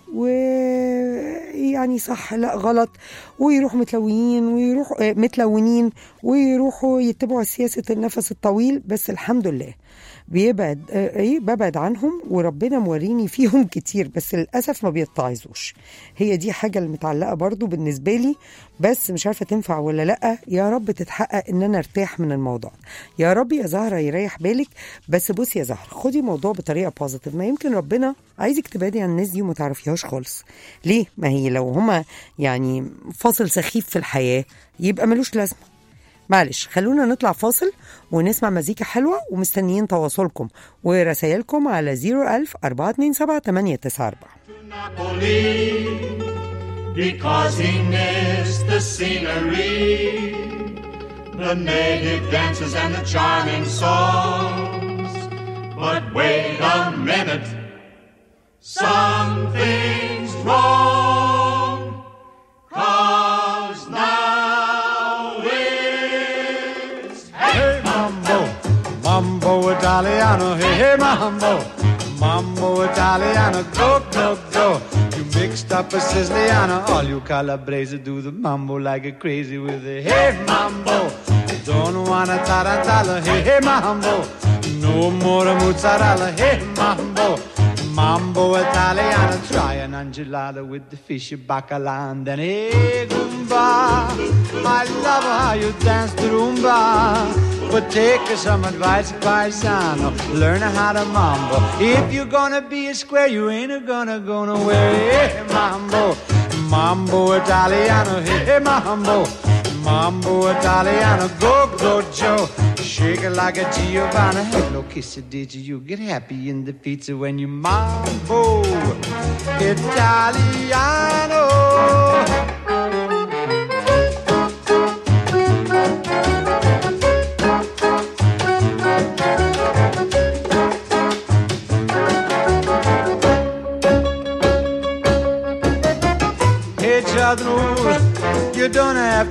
ويعني صح لا غلط ويروحوا متلونين ويروحوا آه، متلونين ويروحوا يتبعوا سياسة النفس الطويل بس الحمد لله بيبعد آه، ايه ببعد عنهم وربنا موريني فيهم كتير بس للاسف ما بيتعظوش هي دي حاجه المتعلقه برضو بالنسبه لي بس مش عارفه تنفع ولا لا يا رب تتحقق ان انا ارتاح من الموضوع يا رب يا زهره يريح بالك بس بصي يا زهره خدي الموضوع بطريقه بوزيتيف ما يمكن ربنا عايزك تبعدي عن الناس دي وما تعرفيهاش خالص ليه ما هي لو هما يعني فاصل سخيف في الحياه يبقى ملوش لازمه معلش خلونا نطلع فاصل ونسمع مزيكا حلوة ومستنيين تواصلكم ورسايلكم على 01000 427 894 Napoli because he missed the scenery, the native dances and the charming songs. But wait a minute, something's wrong. Cause now it's Hey mambo, mambo Italiano, hey hey mambo, mambo Italiano, go go go. You mixed up a Siciliano, all you Calabrese do the mambo like a crazy with a hey mambo. Don't wanna tarantella, hey hey mambo, no more mozzarella, hey mambo. Mambo Italiano, try an enchilada with the fish bacala and then hey Goomba. I love how you dance the rumba, but take some advice, paisano. Learn how to mambo. If you're gonna be a square, you ain't gonna go nowhere. Hey mambo, mambo Italiano, hey mambo. Mambo Italiano, go go Joe, shake it like a Giovanna. Hello, kiss it, did you? You get happy in the pizza when you mambo Italiano.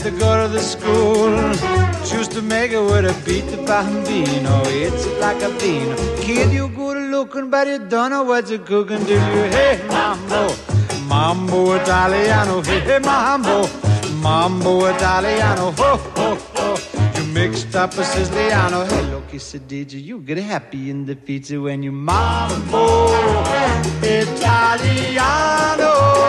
to go to the school. She used to make it with a beat the bambino. It's like a bean. Kid, you good looking, but you don't know what you're cooking. Do you? Hey, mambo, mambo Italiano. Hey, hey, mambo, mambo Italiano. Ho, ho, ho. You mixed up a Siciliano. Hey, look, he said, did you? You get happy in the pizza when you mambo Italiano.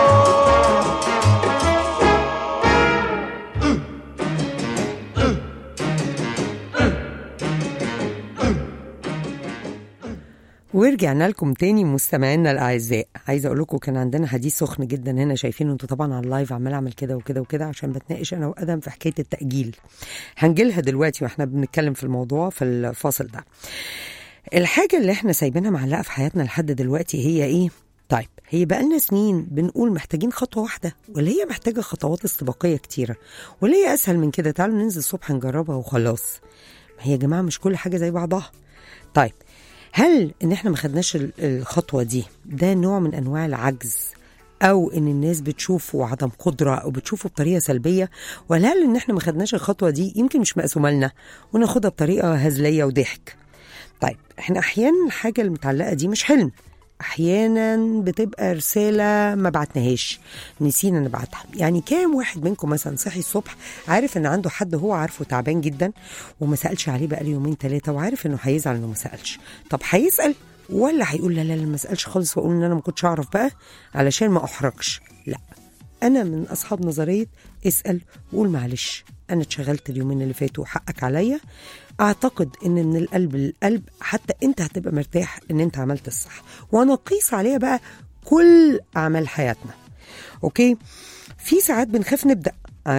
ورجعنا لكم تاني مستمعينا الاعزاء عايزه اقول لكم كان عندنا حديث سخن جدا هنا شايفين انتوا طبعا على اللايف عمال اعمل كده وكده وكده عشان بتناقش انا وادم في حكايه التاجيل هنجيلها دلوقتي واحنا بنتكلم في الموضوع في الفاصل ده الحاجه اللي احنا سايبينها معلقه في حياتنا لحد دلوقتي هي ايه طيب هي بقالنا سنين بنقول محتاجين خطوة واحدة ولا هي محتاجة خطوات استباقية كتيرة ولا هي أسهل من كده تعالوا ننزل الصبح نجربها وخلاص ما هي يا جماعة مش كل حاجة زي بعضها طيب هل ان احنا ما خدناش ال- الخطوه دي ده نوع من انواع العجز او ان الناس بتشوفه عدم قدره او بتشوفه بطريقه سلبيه ولا هل ان احنا ما خدناش الخطوه دي يمكن مش مقسومه لنا وناخدها بطريقه هزليه وضحك طيب احنا احيانا الحاجه المتعلقه دي مش حلم احيانا بتبقى رساله ما بعتناهاش نسينا نبعتها يعني كام واحد منكم مثلا صحي الصبح عارف ان عنده حد هو عارفه تعبان جدا وما سالش عليه بقاله يومين ثلاثه وعارف انه هيزعل انه ما سالش طب هيسال ولا هيقول لا لا لا ما سالش خالص واقول ان انا ما كنتش اعرف بقى علشان ما احرجش لا انا من اصحاب نظريه اسال وقول معلش انا اتشغلت اليومين اللي فاتوا وحقك عليا اعتقد ان من القلب للقلب حتى انت هتبقى مرتاح ان انت عملت الصح ونقيس عليها بقى كل اعمال حياتنا اوكي في ساعات بنخاف نبدا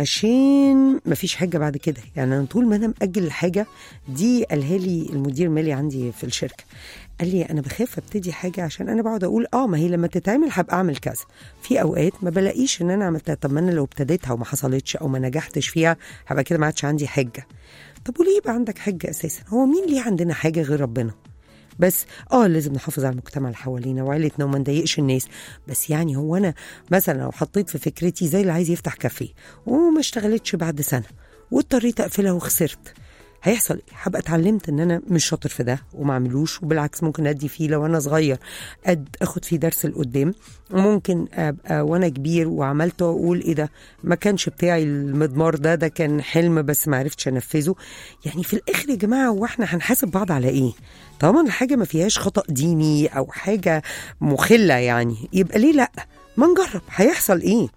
عشان مفيش حاجه بعد كده يعني انا طول ما انا مأجل الحاجه دي قالها لي المدير مالي عندي في الشركه قال لي انا بخاف ابتدي حاجه عشان انا بقعد اقول اه ما هي لما تتعمل هبقى اعمل كذا في اوقات ما بلاقيش ان انا عملتها طب ما انا لو ابتديتها وما حصلتش او ما نجحتش فيها هبقى كده ما عادش عندي حجه طب وليه يبقى عندك حجه اساسا هو مين ليه عندنا حاجه غير ربنا بس اه لازم نحافظ على المجتمع اللي حوالينا وعيلتنا وما نضايقش الناس بس يعني هو انا مثلا لو حطيت في فكرتي زي اللي عايز يفتح كافيه وما اشتغلتش بعد سنه واضطريت اقفلها وخسرت هيحصل ايه؟ هبقى اتعلمت ان انا مش شاطر في ده وما اعملوش وبالعكس ممكن ادي فيه لو انا صغير أد اخد فيه درس لقدام وممكن ابقى وانا كبير وعملته واقول ايه ده ما كانش بتاعي المضمار ده ده كان حلم بس ما عرفتش انفذه يعني في الاخر يا جماعه هو احنا هنحاسب بعض على ايه؟ طالما الحاجه ما فيهاش خطا ديني او حاجه مخله يعني يبقى ليه لا؟ ما نجرب هيحصل ايه؟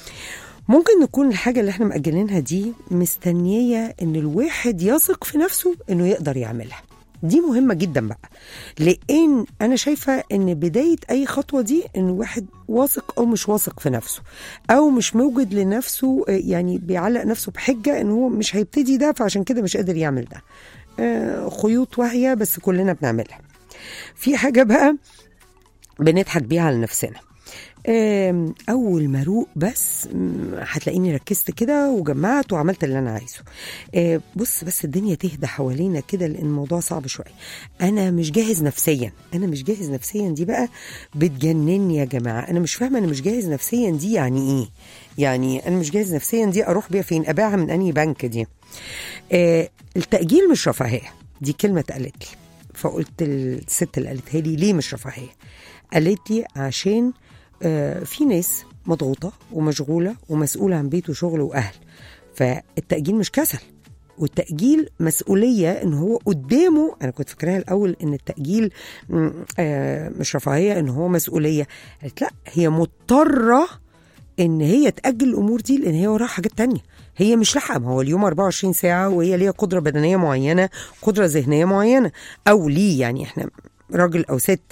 ممكن نكون الحاجة اللي احنا مأجلينها دي مستنية ان الواحد يثق في نفسه انه يقدر يعملها دي مهمة جدا بقى لان انا شايفة ان بداية اي خطوة دي ان واحد واثق او مش واثق في نفسه او مش موجد لنفسه آه، يعني بيعلق نفسه بحجة ان هو مش هيبتدي ده فعشان كده مش قادر يعمل ده آه، خيوط واهية بس كلنا بنعملها في حاجة بقى بنضحك بيها على نفسنا آم، اول ما اروق بس مم، هتلاقيني ركزت كده وجمعت وعملت اللي انا عايزه آه، بص بس الدنيا تهدى حوالينا كده لان الموضوع صعب شويه انا مش جاهز نفسيا انا مش جاهز نفسيا دي بقى بتجنني يا جماعه انا مش فاهمه انا مش جاهز نفسيا دي يعني ايه يعني انا مش جاهز نفسيا دي اروح بيها فين ابيعها من انهي بنك دي آه، التاجيل مش رفاهيه دي كلمه اتقالت لي فقلت الست اللي قالتها لي ليه مش رفاهيه قالت لي عشان آه، في ناس مضغوطة ومشغولة ومسؤولة عن بيت وشغل وأهل فالتأجيل مش كسل والتأجيل مسؤولية إن هو قدامه أنا كنت فاكراها الأول إن التأجيل م، آه، مش رفاهية إن هو مسؤولية قالت لا هي مضطرة إن هي تأجل الأمور دي لأن هي وراها حاجات تانية هي مش لاحقة ما هو اليوم 24 ساعة وهي ليها قدرة بدنية معينة قدرة ذهنية معينة أو ليه يعني إحنا راجل أو ست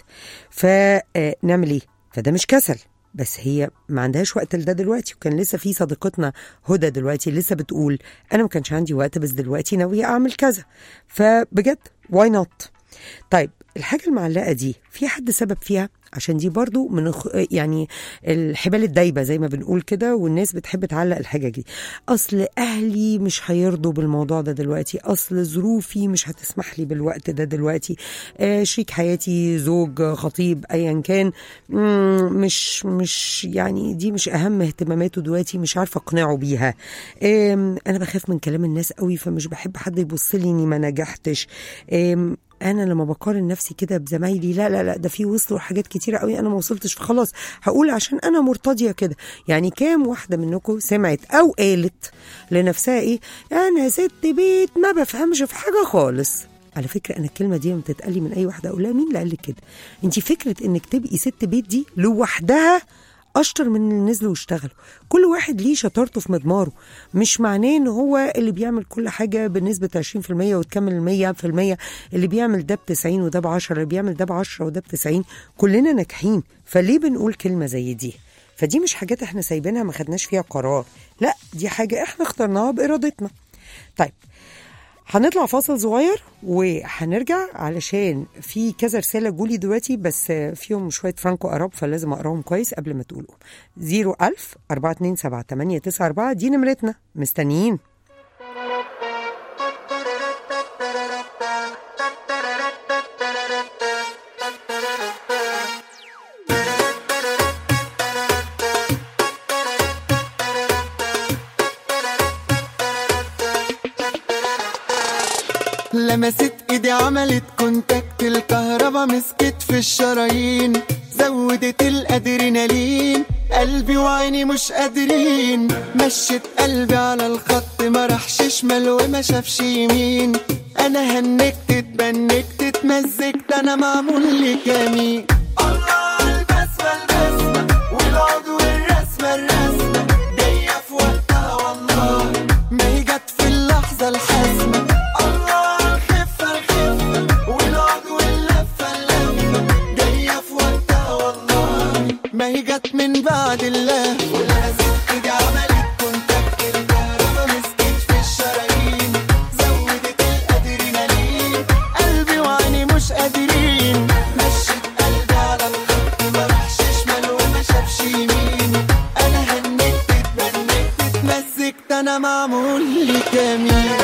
فنعمل إيه فده مش كسل بس هي ما عندهاش وقت لده دلوقتي وكان لسه في صديقتنا هدى دلوقتي لسه بتقول انا ما كانش عندي وقت بس دلوقتي ناويه اعمل كذا فبجد واي نوت طيب الحاجه المعلقه دي في حد سبب فيها عشان دي برضو من الخ- يعني الحبال الدايبه زي ما بنقول كده والناس بتحب تعلق الحاجه دي اصل اهلي مش هيرضوا بالموضوع ده دلوقتي اصل ظروفي مش هتسمح لي بالوقت ده دلوقتي آه شريك حياتي زوج خطيب ايا كان مم، مش مش يعني دي مش اهم اهتماماته دلوقتي مش عارفه اقنعه بيها آم، انا بخاف من كلام الناس قوي فمش بحب حد يبص لي اني ما نجحتش آم، انا لما بقارن نفسي كده بزمايلي لا لا لا ده في وصلوا حاجات كتيره قوي انا ما وصلتش فخلاص هقول عشان انا مرتضيه كده يعني كام واحده منكم سمعت او قالت لنفسها ايه انا ست بيت ما بفهمش في حاجه خالص على فكره انا الكلمه دي لما بتتقال من اي واحده اقول لها مين اللي قال لك كده انت فكره انك تبقي ست بيت دي لوحدها اشطر من اللي نزلوا واشتغلوا كل واحد ليه شطارته في مضماره مش معناه ان هو اللي بيعمل كل حاجه بنسبه 20% وتكمل 100% اللي بيعمل ده ب 90 وده ب 10 اللي بيعمل ده ب 10 وده ب 90 كلنا ناجحين فليه بنقول كلمه زي دي فدي مش حاجات احنا سايبينها ما خدناش فيها قرار لا دي حاجه احنا اخترناها بارادتنا طيب هنطلع فاصل صغير وهنرجع علشان في كذا رسالة جولي دلوقتي بس فيهم شوية فرانكو أراب فلازم أقراهم كويس قبل ما تقولوا 01000 427 894 دي نمرتنا مستنيين لمست ايدي عملت كونتاكت الكهربا مسكت في الشرايين زودت الادرينالين قلبي وعيني مش قادرين مشت قلبي على الخط ما راحش شمال وما شافش يمين انا هنكت اتبنكت اتمزجت انا معمول لي كمين الله على البسمة البسمة والعود والرسمة الرسمة جاية في وقتها والله ما هي جت في اللحظة الحاسمة الله على الخفة الخفة والعود واللفة اللفة جاية في وقتها والله ما هي جت من بعد الله ولازم ايدي عملت كونتاكت الكهربا مسكت في الشرايين زودت الادرينالين قلبي وعيني مش قادرين مشيت قلبي على الخط ما راحش شمال وما شافش يمين انا هنكت اتبنكت اتمزجت انا معمول لي كمين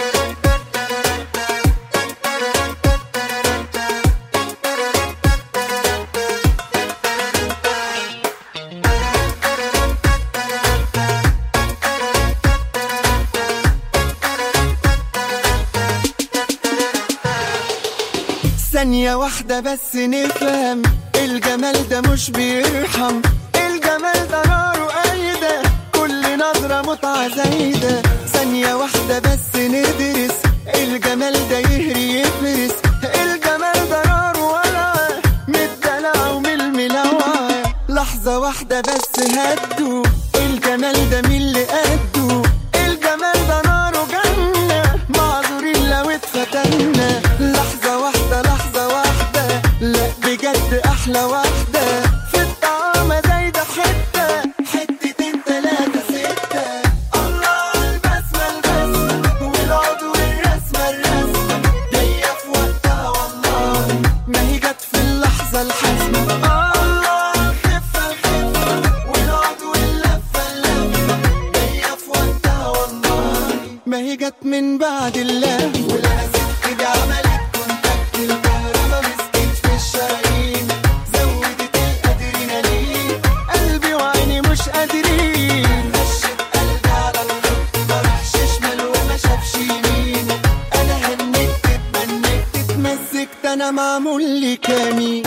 ثانية واحدة بس نفهم الجمال ده مش بيرحم الجمال ده نار وقايدة كل نظرة متعة زايدة ثانية واحدة بس ندرس الجمال ده يهري يفرس الجمال ده نار وولعة من الدلع ومن الملوعة لحظة واحدة بس هدوا الجمال ده مين اللي قده الجمال ده نار وجنة معذورين لو اتفتنا لحظة واحدة لحظة واحدة لا بجد أحلى واحدة في الطعامة زايدة حتة حتتين تلاتة ستة الله على البسمة البسمة والعود والرسمة الرسمة جاية في وقتها والله ما هي جت في اللحظة الحاسمة الله على الخفة الخفة والعود واللفة اللفة جاية في وقتها والله ما هي جت من بعد الله ولمست ايدي عملت كونتاكت الكهربا مسكت في الشرايين زودت الادرينالين قلبي وعيني مش قادرين مشيت قلبي على الخط ما راحش شمال وما شافش يمين انا هنكت اتبنكت اتمزجت انا معمول لي كمين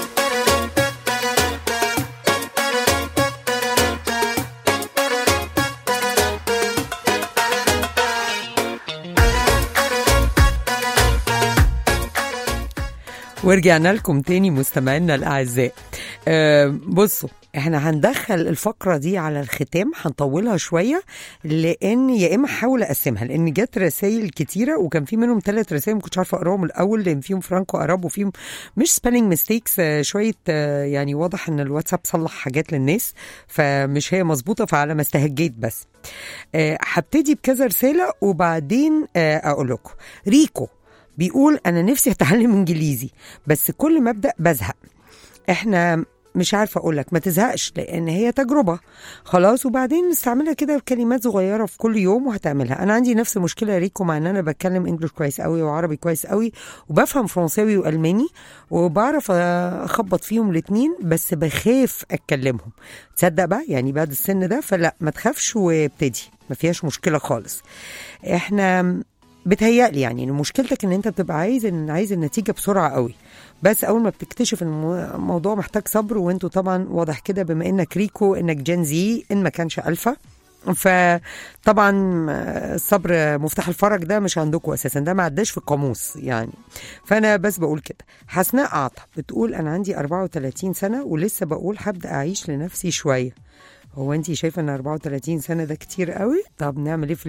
ورجعنا لكم تاني مستمعينا الاعزاء أه بصوا احنا هندخل الفقره دي على الختام هنطولها شويه لان يا اما هحاول اقسمها لان جت رسائل كتيره وكان في منهم ثلاث رسائل ما كنتش عارفه اقراهم الاول لان فيهم فرانكو اراب وفيهم مش سبيلنج ميستيكس شويه آه، يعني واضح ان الواتساب صلح حاجات للناس فمش هي مظبوطه فعلى ما استهجيت بس آه، هبتدي بكذا رساله وبعدين آه، اقول لكم ريكو بيقول انا نفسي اتعلم انجليزي بس كل ما ابدا بزهق احنا مش عارفه اقول لك ما تزهقش لان هي تجربه خلاص وبعدين نستعملها كده بكلمات صغيره في كل يوم وهتعملها انا عندي نفس المشكله يا ريكو مع ان انا بتكلم انجلش كويس قوي وعربي كويس قوي وبفهم فرنساوي والماني وبعرف اخبط فيهم الاتنين بس بخاف اتكلمهم تصدق بقى يعني بعد السن ده فلا ما تخافش وابتدي ما فيهاش مشكله خالص احنا بتهيألي يعني ان مشكلتك ان انت بتبقى عايز ان عايز النتيجه بسرعه قوي بس اول ما بتكتشف ان المو- الموضوع محتاج صبر وانتوا طبعا واضح كده بما انك ريكو انك جين زي ان ما كانش الفا فطبعا الصبر مفتاح الفرج ده مش عندكم اساسا ده ما عداش في القاموس يعني فانا بس بقول كده حسناء عطا بتقول انا عندي 34 سنه ولسه بقول هبدا اعيش لنفسي شويه هو انت شايفه ان 34 سنه ده كتير قوي طب نعمل ايه في ال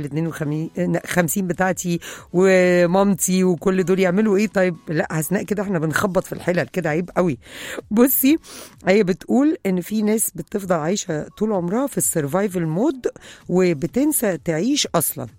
52 بتاعتي ومامتي وكل دول يعملوا ايه طيب لا حسناء كده احنا بنخبط في الحلل كده عيب قوي بصي هي بتقول ان في ناس بتفضل عايشه طول عمرها في السرفايفل مود وبتنسى تعيش اصلا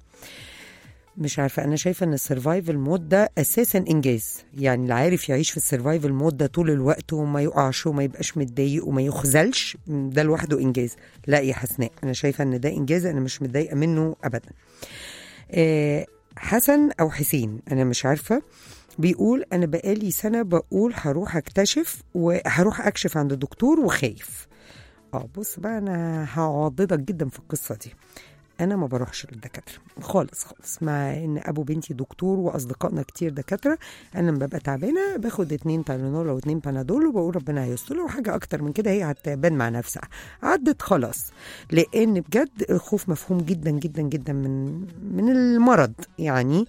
مش عارفه انا شايفه ان السرفايفل مود ده اساسا انجاز يعني اللي عارف يعيش في السرفايفل مود ده طول الوقت وما يقعش وما يبقاش متضايق وما يخذلش م، ده لوحده انجاز لا يا حسناء انا شايفه ان ده انجاز انا مش متضايقه منه ابدا آه، حسن او حسين انا مش عارفه بيقول انا بقالي سنه بقول هروح اكتشف وهروح اكشف عند الدكتور وخايف اه بص بقى انا هعضدك جدا في القصه دي انا ما بروحش للدكاتره خالص خالص مع ان ابو بنتي دكتور واصدقائنا كتير دكاتره انا لما ببقى تعبانه باخد اتنين تايلانول او اتنين بنادول وبقول ربنا هيستر لو حاجه اكتر من كده هي هتبان مع نفسها عدت خلاص لان بجد الخوف مفهوم جدا جدا جدا من من المرض يعني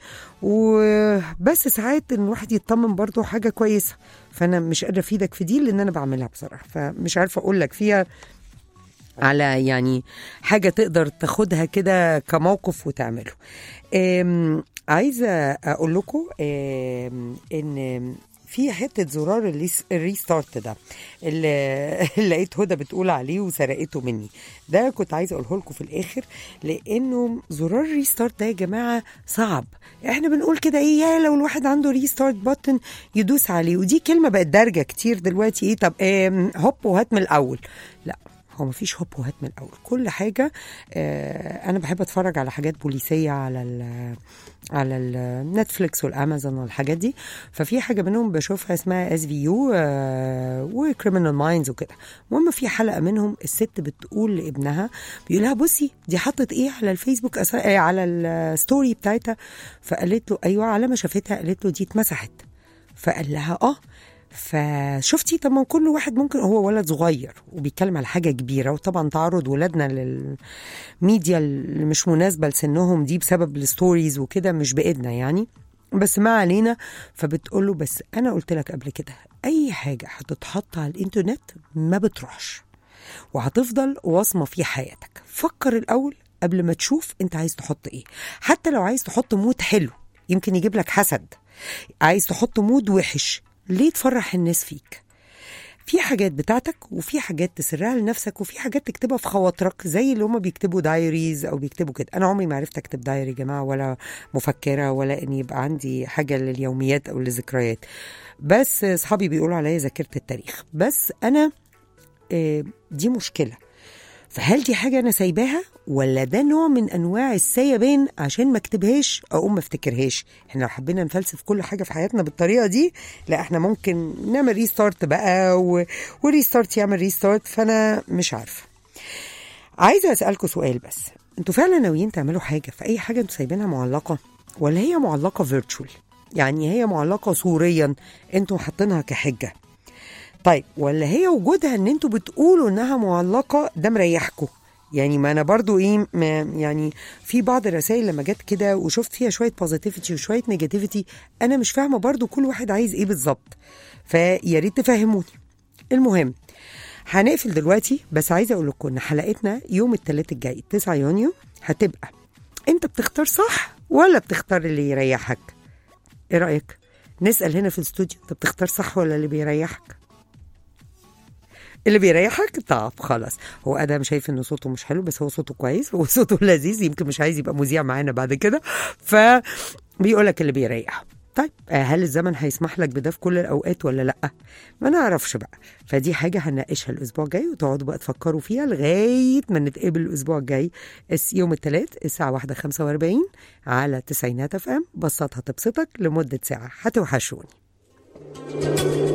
وبس ساعات ان الواحد يطمن برضه حاجه كويسه فانا مش قادره افيدك في دي لان انا بعملها بصراحه فمش عارفه اقول لك فيها على يعني حاجة تقدر تاخدها كده كموقف وتعمله أم، عايزة أقول لكم أم، إن في حتة زرار الريس- الريستارت ده اللي اللي لقيت هدى بتقول عليه وسرقته مني ده كنت عايزة أقوله لكم في الآخر لأنه زرار الريستارت ده يا جماعة صعب احنا بنقول كده ايه يا لو الواحد عنده ريستارت بutton يدوس عليه ودي كلمة بقت دارجة كتير دلوقتي ايه طب أم، هوب وهات من الأول لا هو مفيش هوب وهات من الاول كل حاجه آه انا بحب اتفرج على حاجات بوليسيه على ال على النتفليكس والامازون والحاجات دي ففي حاجه منهم بشوفها اسمها اس في يو وكريمنال مايندز وكده المهم في حلقه منهم الست بتقول لابنها بيقول لها بصي دي حطت ايه على الفيسبوك أسا... آه على الستوري بتاعتها فقالت له ايوه على ما شافتها قالت له دي اتمسحت فقال لها اه فشفتي طب ما كل واحد ممكن هو ولد صغير وبيتكلم على حاجه كبيره وطبعا تعرض ولادنا للميديا اللي مش مناسبه لسنهم دي بسبب الستوريز وكده مش بايدنا يعني بس ما علينا فبتقول له بس انا قلت لك قبل كده اي حاجه هتتحط على الانترنت ما بتروحش وهتفضل واصمه في حياتك فكر الاول قبل ما تشوف انت عايز تحط ايه حتى لو عايز تحط مود حلو يمكن يجيب لك حسد عايز تحط مود وحش ليه تفرح الناس فيك في حاجات بتاعتك وفي حاجات تسرها لنفسك وفي حاجات تكتبها في خواطرك زي اللي هما بيكتبوا دايريز او بيكتبوا كده انا عمري ما عرفت اكتب دايري يا جماعه ولا مفكره ولا ان يبقى عندي حاجه لليوميات او للذكريات بس اصحابي بيقولوا عليا ذاكره التاريخ بس انا آه، دي مشكله فهل دي حاجة أنا سايباها ولا ده نوع من أنواع السيبان عشان ما اكتبهاش أقوم ما افتكرهاش احنا لو حبينا نفلسف كل حاجة في حياتنا بالطريقة دي لا احنا ممكن نعمل ريستارت بقى و... وريستارت يعمل ريستارت فأنا مش عارفة عايزة أسألكوا سؤال بس انتوا فعلا ناويين تعملوا حاجة في أي حاجة انتوا سايبينها معلقة ولا هي معلقة فيرتشوال يعني هي معلقة صوريا انتوا حاطينها كحجة طيب ولا هي وجودها ان انتوا بتقولوا انها معلقه ده مريحكم يعني ما انا برضو ايه ما يعني في بعض الرسائل لما جت كده وشفت فيها شويه بوزيتيفيتي وشويه نيجاتيفيتي انا مش فاهمه برضو كل واحد عايز ايه بالظبط فيا ريت تفهموني المهم هنقفل دلوقتي بس عايزه اقول لكم ان حلقتنا يوم الثلاث الجاي 9 يونيو هتبقى انت بتختار صح ولا بتختار اللي يريحك ايه رايك نسال هنا في الاستوديو انت بتختار صح ولا اللي بيريحك اللي بيريحك طب خلاص هو ادم شايف ان صوته مش حلو بس هو صوته كويس هو صوته لذيذ يمكن مش عايز يبقى مذيع معانا بعد كده فبيقول لك اللي بيريحه طيب آه، هل الزمن هيسمح لك بده في كل الاوقات ولا لا ما نعرفش بقى فدي حاجه هنناقشها الاسبوع الجاي وتقعدوا بقى تفكروا فيها لغايه ما نتقابل الاسبوع الجاي الس- يوم الثلاث الساعه 1:45 على تسعينات اف ام بسطها تبسطك لمده ساعه هتوحشوني